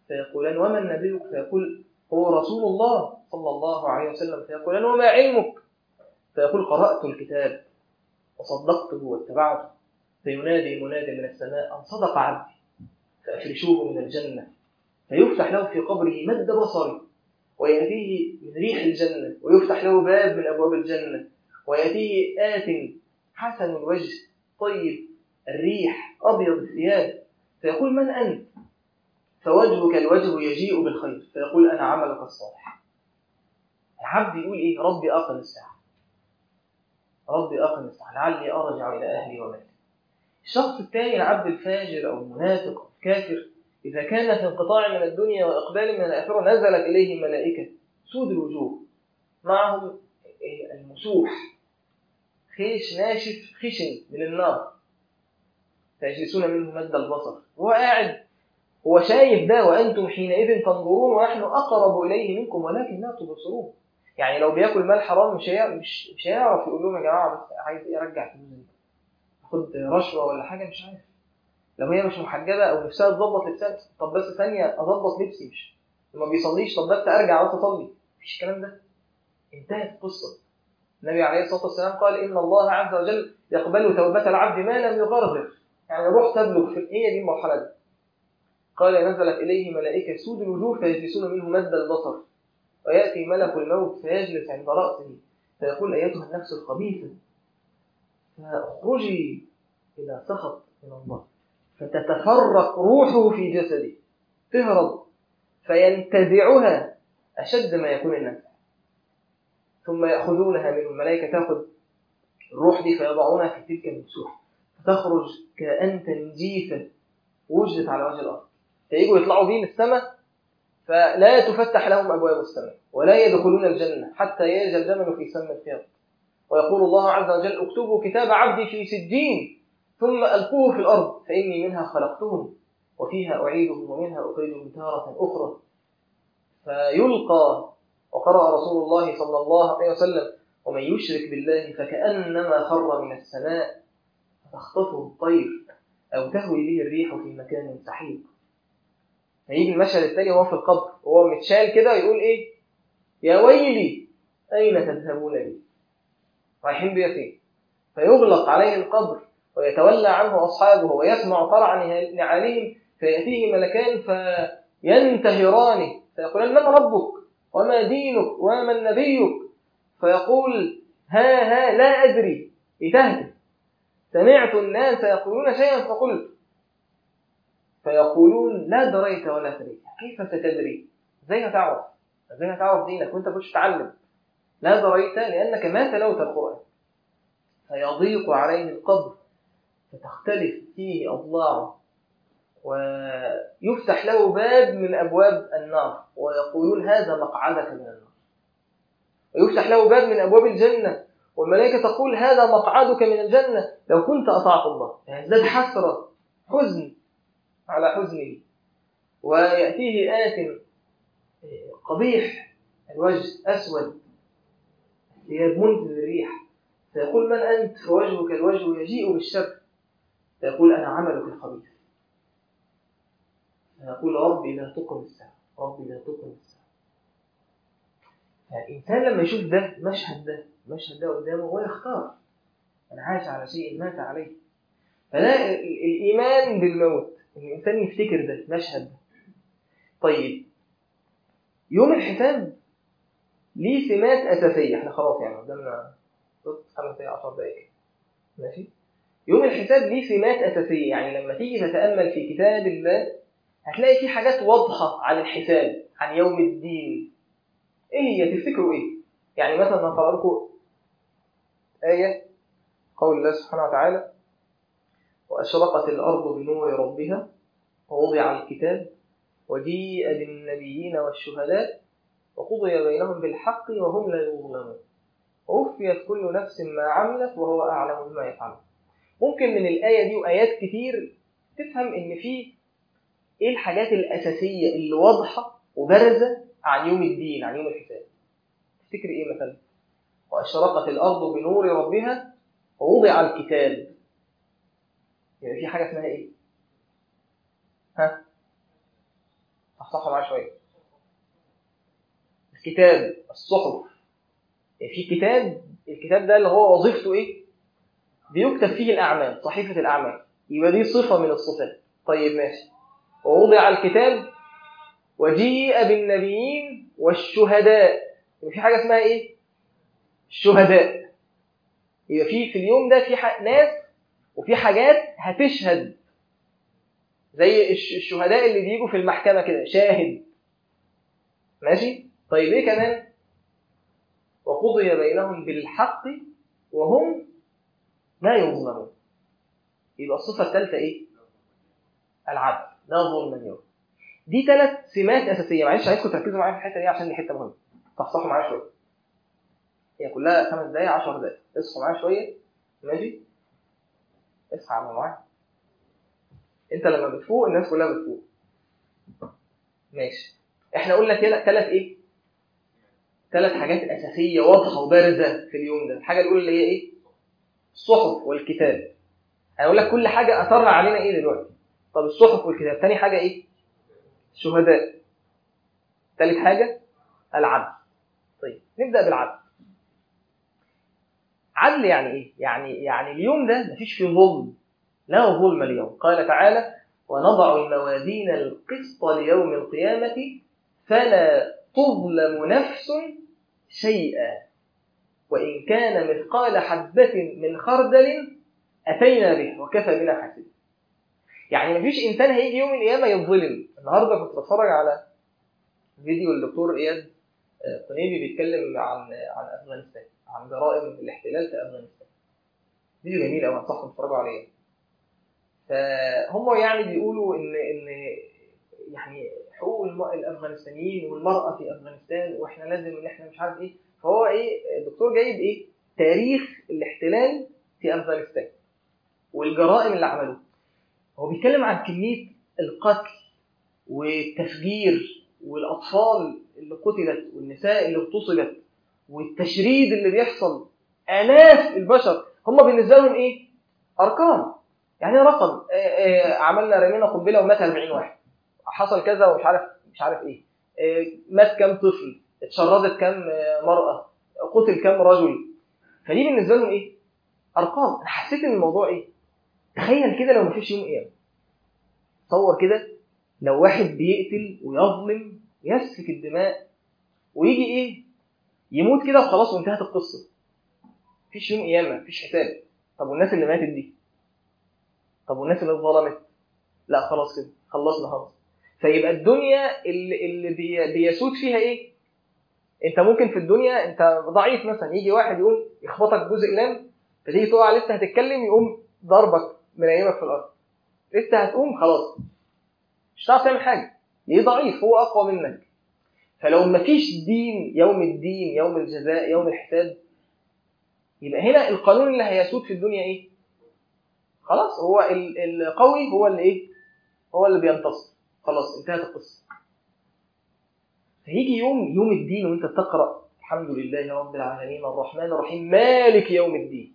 فيقولان ومن نبيك فيقول هو رسول الله صلى الله عليه وسلم فيقولان وما علمك فيقول قرأت الكتاب وصدقته واتبعته فينادي مناد من السماء أن صدق عبدي فأفرشوه من الجنة فيفتح له في قبره مد بصري ويأتيه من ريح الجنة ويفتح له باب من أبواب الجنة ويأتيه آت حسن الوجه طيب الريح أبيض الثياب فيقول من أنت؟ فوجهك الوجه يجيء بالخير فيقول أنا عملك الصالح العبد يقول إيه؟ ربي أقم الساعة ربي أقم الساعة لعلي أرجع إلى أهلي ومالي الشخص الثاني العبد الفاجر أو المنافق أو الكافر إذا كان في انقطاع من الدنيا وإقبال من الآخرة نزلت إليه ملائكة سود الوجوه معهم المسوح خيش ناشف خشن من النار فيجلسون منه مد البصر وهو قاعد هو شايف ده وأنتم حينئذ تنظرون ونحن أقرب إليه منكم ولكن لا تبصرون يعني لو بياكل مال حرام مش مش مش هيعرف يقول لهم يا جماعة بس عايز إيه أرجع فلوسي خد رشوة ولا حاجة مش عارف لو هي مش محجبة أو نفسها تظبط لبسها طب بس ثانية أظبط لبسي مش ما بيصليش طب بس أرجع بس أصلي مفيش الكلام ده انتهت القصة النبي عليه الصلاة والسلام قال إن الله عز وجل يقبل توبة العبد ما لم يغرغر يعني روح تبلغ في هي دي المرحلة دي قال نزلت إليه ملائكة سود الوجوه فيجلسون منه مد البصر ويأتي ملك الموت فيجلس عند رأسه فيقول أيتها النفس الخبيثة فاخرجي إلى سخط من الله فتتفرق روحه في جسده تهرب فينتزعها أشد ما يكون النفس ثم يأخذونها منه الملائكة تأخذ الروح دي فيضعونها في تلك المسوح فتخرج كأن تنجيفة وجدت على وجه الأرض فيجوا يطلعوا بيه من السماء فلا تفتح لهم أبواب السماء ولا يدخلون الجنة حتى يلج الجمل في سم الخياط ويقول الله عز وجل اكتبوا كتاب عبدي في سجين ثم ألقوه في الأرض فإني منها خلقتهم وفيها أعيدهم ومنها أخرجهم تارة أخرى فيلقى وقرأ رسول الله صلى الله عليه وسلم ومن يشرك بالله فكأنما خر من السماء فتخطفه الطير أو تهوي به الريح في مكان سحيق فيجي المشهد الثاني وهو في القبر وهو متشال كده يقول إيه يا ويلي أين تذهبون بي رايحين بيا فين فيغلق عليه القبر ويتولى عنه أصحابه ويسمع قرع نعالهم فيأتيه ملكان فينتهرانه فيقولان من ربك وما دينك ومن نبيك فيقول ها ها لا أدري لتهدي سمعت الناس يقولون شيئا فقلت فيقولون لا دريت ولا تدريت كيف ستدري ازاي هتعرف ازاي هتعرف دينك وانت كنتش تتعلم لا دريت لانك ما تلوت القران فيضيق عليه القبر فتختلف فيه اضلاعه ويفتح له باب من ابواب النار ويقولون هذا مقعدك من النار ويفتح له باب من ابواب الجنه والملائكه تقول هذا مقعدك من الجنه لو كنت اطعت الله فيزداد حسره حزن على حزنه ويأتيه آت قبيح الوجه أسود ثياب منتن الريح فيقول من أنت فوجهك الوجه يجيء بالشر فيقول أنا عملك الخبيث فيقول ربي لا تقم الساعة ربي لا تقم الساعة الإنسان لما يشوف ده مشهد ده المشهد ده قدامه هو يختار من عاش على شيء مات عليه فلا الإيمان بالموت ان الانسان يفتكر ده المشهد ده طيب يوم الحساب ليه سمات اساسيه احنا خلاص يعني قدامنا خمس دقايق 10 دقايق ماشي يوم الحساب ليه سمات اساسيه يعني لما تيجي تتامل في كتاب الله هتلاقي في حاجات واضحه عن الحساب عن يوم الدين ايه هي تفتكروا ايه يعني مثلا هقرا لكم ايه قول الله سبحانه وتعالى وأشرقت الأرض بنور ربها ووضع الكتاب وجيء بالنبيين والشهداء وقضي بينهم بالحق وهم لا يظلمون ووفيت كل نفس ما عملت وهو أعلم بما يفعلون ممكن من الآية دي وآيات كتير تفهم إن في إيه الحاجات الأساسية اللي واضحة وبارزة عن يوم الدين عن يوم الحساب تفتكر إيه مثلا وأشرقت الأرض بنور ربها ووضع الكتاب يعني في حاجة اسمها إيه؟ ها؟ صح صح معايا شويه الكتاب الصحف يعني في كتاب الكتاب ده اللي هو وظيفته ايه بيكتب فيه الاعمال صحيفه الاعمال يبقى دي صفه من الصفات طيب ماشي ووضع الكتاب وجيء بالنبيين والشهداء يبقى في حاجه اسمها ايه الشهداء يبقى في في اليوم ده في ح- ناس وفي حاجات هتشهد زي الش- الشهداء اللي بيجوا في المحكمه كده شاهد ماشي طيب ايه كمان وقضي بينهم بالحق وهم لا يظلمون يبقى الصفه الثالثه ايه العدل لا ظلم اليوم دي ثلاث سمات اساسيه معلش عايزكم تركزوا معايا في الحته دي عشان دي حته مهمه صحصحوا معايا شويه هي كلها خمس دقايق 10 دقايق اصحوا معايا شويه ماشي اصحى يا عم معايا انت لما بتفوق الناس كلها بتفوق ماشي احنا قلنا كده ثلاث ايه ثلاث حاجات اساسيه واضحه وبارزه في اليوم ده الحاجه الاولى اللي هي ايه الصحف والكتاب هقول لك كل حاجه اثر علينا ايه دلوقتي طب الصحف والكتاب تاني حاجه ايه الشهداء ثالث حاجه العدل طيب نبدا بالعدل عدل يعني ايه يعني يعني اليوم ده مفيش فيه ظلم لا ظلم اليوم قال تعالى ونضع الموازين القسط ليوم القيامة فلا تظلم نفس شيئا وإن كان مثقال حبة من خردل أتينا به وكفى بنا حسيب يعني مفيش إنسان هيجي يوم القيامة يتظلم النهاردة كنت بتفرج على فيديو الدكتور إياد آه، قنيبي بيتكلم عن عن أفغانستان عن جرائم الاحتلال في أفغانستان فيديو جميل أوي أنصحكم تتفرجوا عليه فهم يعني بيقولوا ان ان يعني حقوق الم- الافغانستانيين والمراه في افغانستان واحنا لازم ان احنا مش عارف ايه فهو ايه الدكتور جايب ايه تاريخ الاحتلال في افغانستان والجرائم اللي عملوها هو بيتكلم عن كميه القتل والتفجير والاطفال اللي قتلت والنساء اللي اغتصبت والتشريد اللي بيحصل الاف البشر هم بالنسبه لهم ايه ارقام يعني رقم آه، آه، عملنا رمينا قنبله ومات 40 واحد حصل كذا ومش عارف مش عارف ايه آه، مات كام طفل اتشردت كام آه، مراه قتل كام رجل فدي بالنسبه لهم ايه ارقام انا حسيت ان الموضوع ايه تخيل كده لو مفيش يوم قيامه تصور كده لو واحد بيقتل ويظلم يسفك الدماء ويجي ايه يموت كده وخلاص وانتهت القصه مفيش يوم قيامه مفيش حساب طب والناس اللي ماتت دي طب والناس اللي اتظلمت لا خلاص كده خلصنا خلاص فيبقى الدنيا اللي, اللي بي بيسود فيها ايه انت ممكن في الدنيا انت ضعيف مثلا يجي واحد يقوم يخبطك جزء لام فتيجي تقع لسه هتتكلم يقوم ضربك منيمك في الارض لسه هتقوم خلاص مش هتعرف تعمل حاجه ليه ضعيف هو اقوى منك فلو مفيش دين يوم الدين يوم الجزاء يوم الحساب يبقى هنا القانون اللي هيسود في الدنيا ايه خلاص هو ال- القوي هو اللي ايه هو اللي بينتصر خلاص انتهت القصه فيجي يوم يوم الدين وانت بتقرا الحمد لله رب العالمين الرحمن الرحيم مالك يوم الدين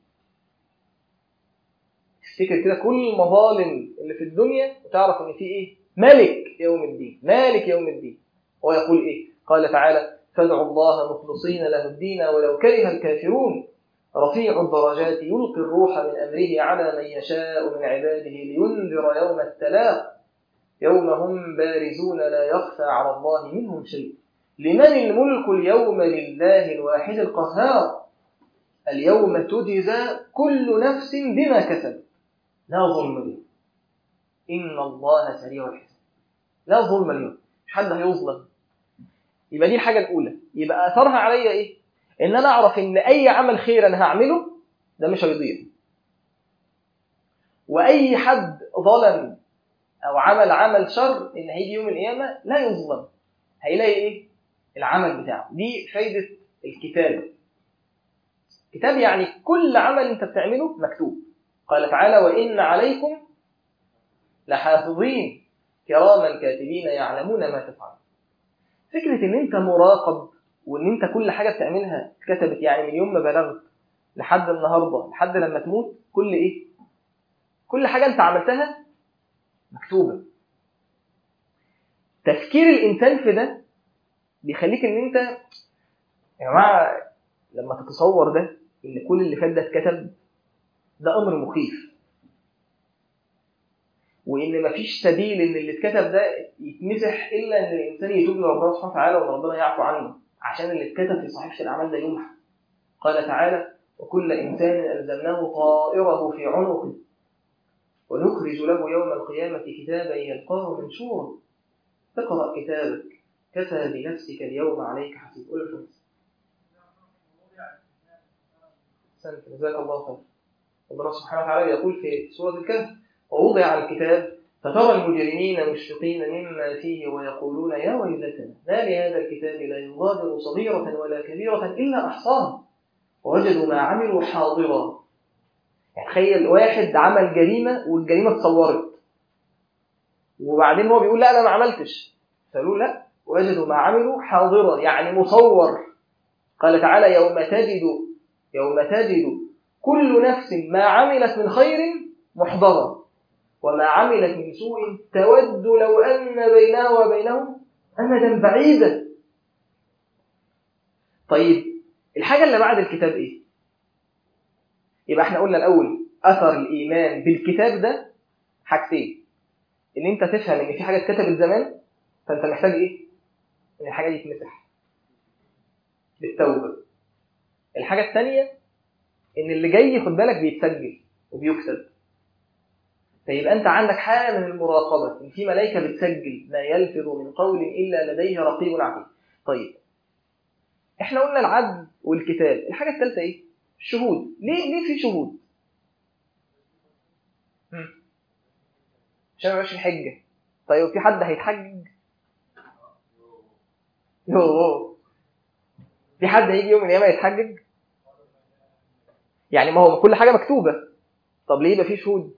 تفتكر كده كل المظالم اللي في الدنيا وتعرف ان في ايه ملك يوم الدين مالك يوم الدين هو يقول ايه قال تعالى فادعوا الله مخلصين له الدين ولو كره الكافرون رفيع الدرجات يلقي الروح من أمره على من يشاء من عباده لينذر يوم التلاق يوم هم بارزون لا يخفى على الله منهم شيء لمن الملك اليوم لله الواحد القهار اليوم تجزى كل نفس بما كسبت لا ظلم اليوم إن الله سريع الحساب لا ظلم اليوم مش حد هيظلم يبقى دي الحاجة الأولى يبقى أثرها عليا إيه؟ ان انا اعرف ان اي عمل خير انا هعمله ده مش هيضيع واي حد ظلم او عمل عمل شر ان هيجي يوم القيامه لا يظلم هيلاقي ايه العمل بتاعه دي فايده الكتاب كتاب يعني كل عمل انت بتعمله مكتوب قال تعالى وان عليكم لحافظين كراما كاتبين يعلمون ما تفعلون فكره ان انت مراقب وان انت كل حاجه بتعملها اتكتبت يعني من يوم ما بلغت لحد النهارده لحد لما تموت كل ايه كل حاجه انت عملتها مكتوبه تفكير الانسان في ده بيخليك ان انت يا جماعه لما تتصور ده ان كل اللي فات ده اتكتب ده امر مخيف وان مفيش سبيل ان اللي اتكتب ده يتمسح الا ان الانسان يتوب لربنا سبحانه وتعالى وان ربنا يعفو عنه عشان اللي اتكتب في صحيفه الاعمال ده يمحى قال تعالى وكل انسان الزمناه طائره في عنقه ونخرج له يوم القيامه كتابا يلقاه منشورا اقرا كتابك كفى بنفسك اليوم عليك حسيب قول له شو أحسنت جزاك الله خير ربنا سبحانه وتعالى يقول في سورة الكهف ووضع الكتاب فترى المجرمين مشفقين مما فيه ويقولون يا ويلتنا ما لهذا الكتاب لا يغادر صغيرة ولا كبيرة إلا أحصاها ووجدوا ما عملوا حاضرا يعني تخيل واحد عمل جريمة والجريمة اتصورت وبعدين هو بيقول لا أنا ما عملتش فقالوا لا وجدوا ما عملوا حاضرا يعني مصور قال تعالى يوم تجد يوم تجد كل نفس ما عملت من خير محضرا وما عملت من سوء تود لو أن بينها وبينه أمدا بعيدا طيب الحاجة اللي بعد الكتاب إيه؟ يبقى احنا قلنا الأول أثر الإيمان بالكتاب ده حاجتين إن أنت تفهم إن في حاجة اتكتبت زمان فأنت محتاج إيه؟ إن الحاجة دي تمسح بالتوبة الحاجة الثانية إن اللي جاي خد بالك بيتسجل وبيكتب فيبقى أنت عندك حالة من المراقبة إن في ملائكة بتسجل ما يلفظ من قول إلا لديه رقيب عتيد طيب إحنا قلنا العدل والكتاب الحاجة الثالثة إيه؟ الشهود ليه ليه في شهود؟ هم. عشان ما يبقاش في حجة طيب في حد هيتحجج؟ يوه في حد هيجي يوم من الايام يتحجج يعني ما هو كل حاجه مكتوبه طب ليه يبقى في شهود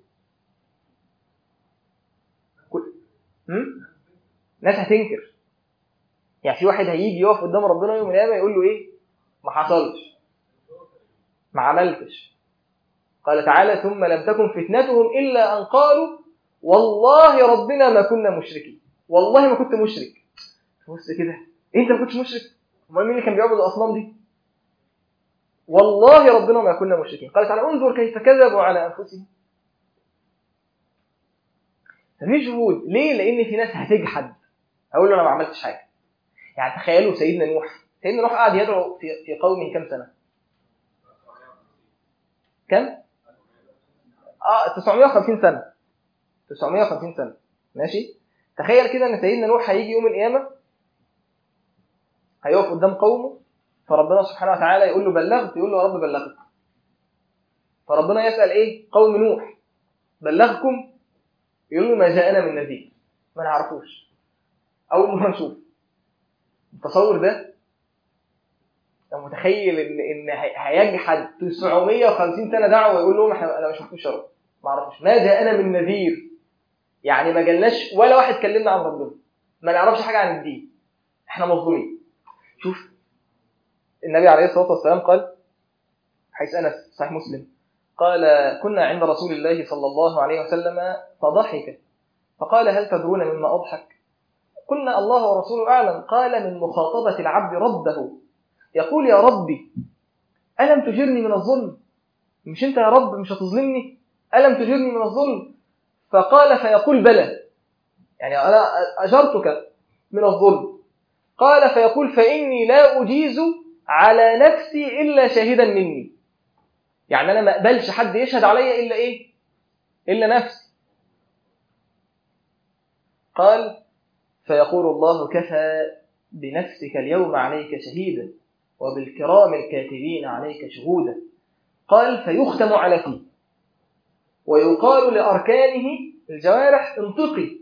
كل... هم؟ ناس هتنكر يعني في واحد هيجي يقف قدام ربنا يوم من الايام يقول له ايه ما حصلش ما عملتش قال تعالى ثم لم تكن فتنتهم الا ان قالوا والله ربنا ما كنا مشركين والله ما كنت مشرك بص كده انت ما كنتش مشرك امال مين اللي كان بيعبد الاصنام دي والله ربنا ما كنا مشركين قال تعالى انظر كيف كذبوا على انفسهم ففي شهود ليه لان في ناس هتجحد هقول له انا ما عملتش حاجه يعني تخيلوا سيدنا نوح سيدنا نوح قعد يدعو في في قومه كم سنه كم اه 950 سنه 950 سنه ماشي تخيل كده ان سيدنا نوح هيجي يوم القيامه هيقف قدام قومه فربنا سبحانه وتعالى يقول له بلغت يقول له يا رب بلغت فربنا يسأل ايه قوم نوح بلغكم يقول له ما جاءنا من نذير ما نعرفوش اول مره نشوف التصور ده انت متخيل ان ان هيجحد 950 سنه دعوه ويقول لهم احنا انا ما شفتوش يا رب ما اعرفش ما جاءنا من نذير يعني ما جالناش ولا واحد كلمنا عن ربنا ما نعرفش حاجه عن الدين احنا مظلومين شوف النبي عليه الصلاه والسلام قال حيث انس صحيح مسلم قال كنا عند رسول الله صلى الله عليه وسلم فضحك فقال هل تدرون مما اضحك قلنا الله ورسوله اعلم قال من مخاطبه العبد ربه يقول يا ربي الم تجرني من الظلم مش انت يا رب مش هتظلمني الم تجرني من الظلم فقال فيقول بلى يعني انا اجرتك من الظلم قال فيقول فإني لا أجيز على نفسي إلا شاهدا مني يعني أنا ما أقبلش حد يشهد عليا إلا إيه إلا نفسي قال فيقول الله كفى بنفسك اليوم عليك شهيدا وبالكرام الكاتبين عليك شهودا قال فيختم على فيه ويقال لأركانه الجوارح انطقي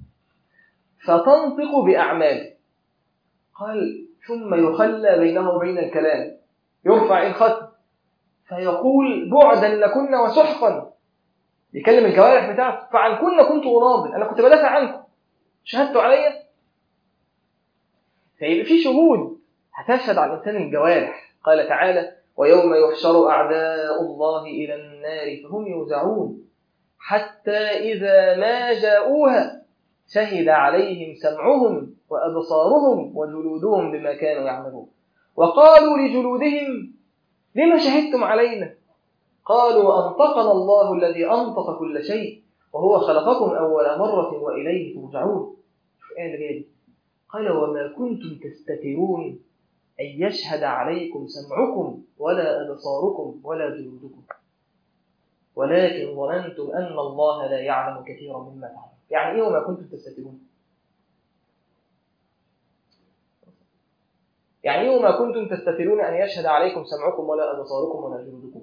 فتنطق بأعماله قال ثم يخلى بينه وبين الكلام يرفع الختم فيقول بعدا لكن وسحقا يكلم الجوارح بتاعته فعن كن كنت أناضل أنا كنت بدافع عنكم شهدتوا عليا فيبقى في شهود هتشهد على الإنسان الجوارح قال تعالى ويوم يحشر أعداء الله إلى النار فهم يوزعون حتى إذا ما جاءوها شهد عليهم سمعهم وأبصارهم وجلودهم بما كانوا يعملون وقالوا لجلودهم لما شهدتم علينا قالوا أنطقنا الله الذي أنطق كل شيء وهو خلقكم أول مرة وإليه ترجعون شوف إيه اللي جاي قال وما كنتم تستترون أن يشهد عليكم سمعكم ولا أبصاركم ولا جلودكم ولكن ظننتم أن الله لا يعلم كثيرا مما تعلم يعني إيه وما كنتم تستترون يعني إيه وما كنتم تستترون أن يشهد عليكم سمعكم ولا أبصاركم ولا جلودكم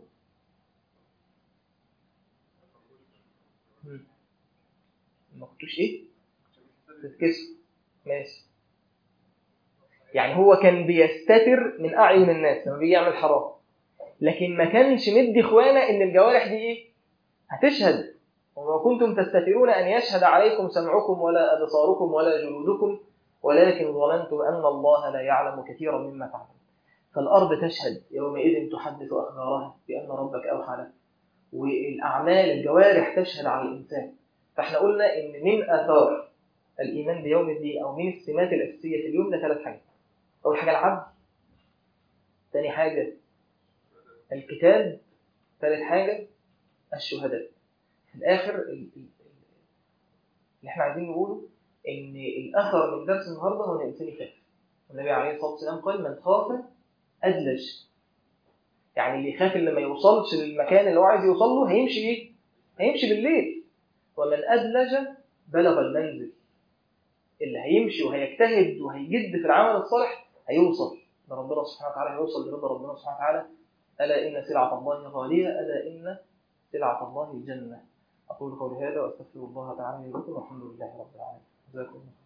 ما كنتوش إيه تتكسوا ماشي يعني هو كان بيستتر من أعين الناس لما بيجي يعمل حرام لكن ما كانش مدي إخوانه إن الجوارح دي إيه هتشهد وما كنتم تستترون أن يشهد عليكم سمعكم ولا أبصاركم ولا جلودكم ولكن ظننتم أن الله لا يعلم كثيرا مما تعملون فالأرض تشهد يومئذ تحدث أخبارها بأن ربك أوحى لك والأعمال الجوارح تشهد على الإنسان فإحنا قلنا إن من آثار الإيمان بيوم الدين أو من السمات الأساسية في اليوم ده ثلاث حاجات أول حاجة العدل ثاني حاجة الكتاب ثالث حاجة الشهداء في الآخر ال- ال- اللي احنا عايزين نقوله إن الأثر من درس النهاردة هو إن الإنسان يخاف النبي عليه الصلاة والسلام قال من خاف أدلج يعني اللي يخاف اللي ما يوصلش للمكان اللي هو عايز يوصل له هيمشي إيه؟ هيمشي بالليل ومن أدلج بلغ المنزل اللي هيمشي وهيجتهد وهيجد في العمل الصالح هيوصل لربنا سبحانه وتعالى هيوصل لرضا ربنا سبحانه وتعالى ألا إن سلعة الله غالية ألا إن سلعة الله الجنة أقول قولي هذا وأستغفر الله تعالى لي ولكم والحمد لله رب العالمين جزاكم الله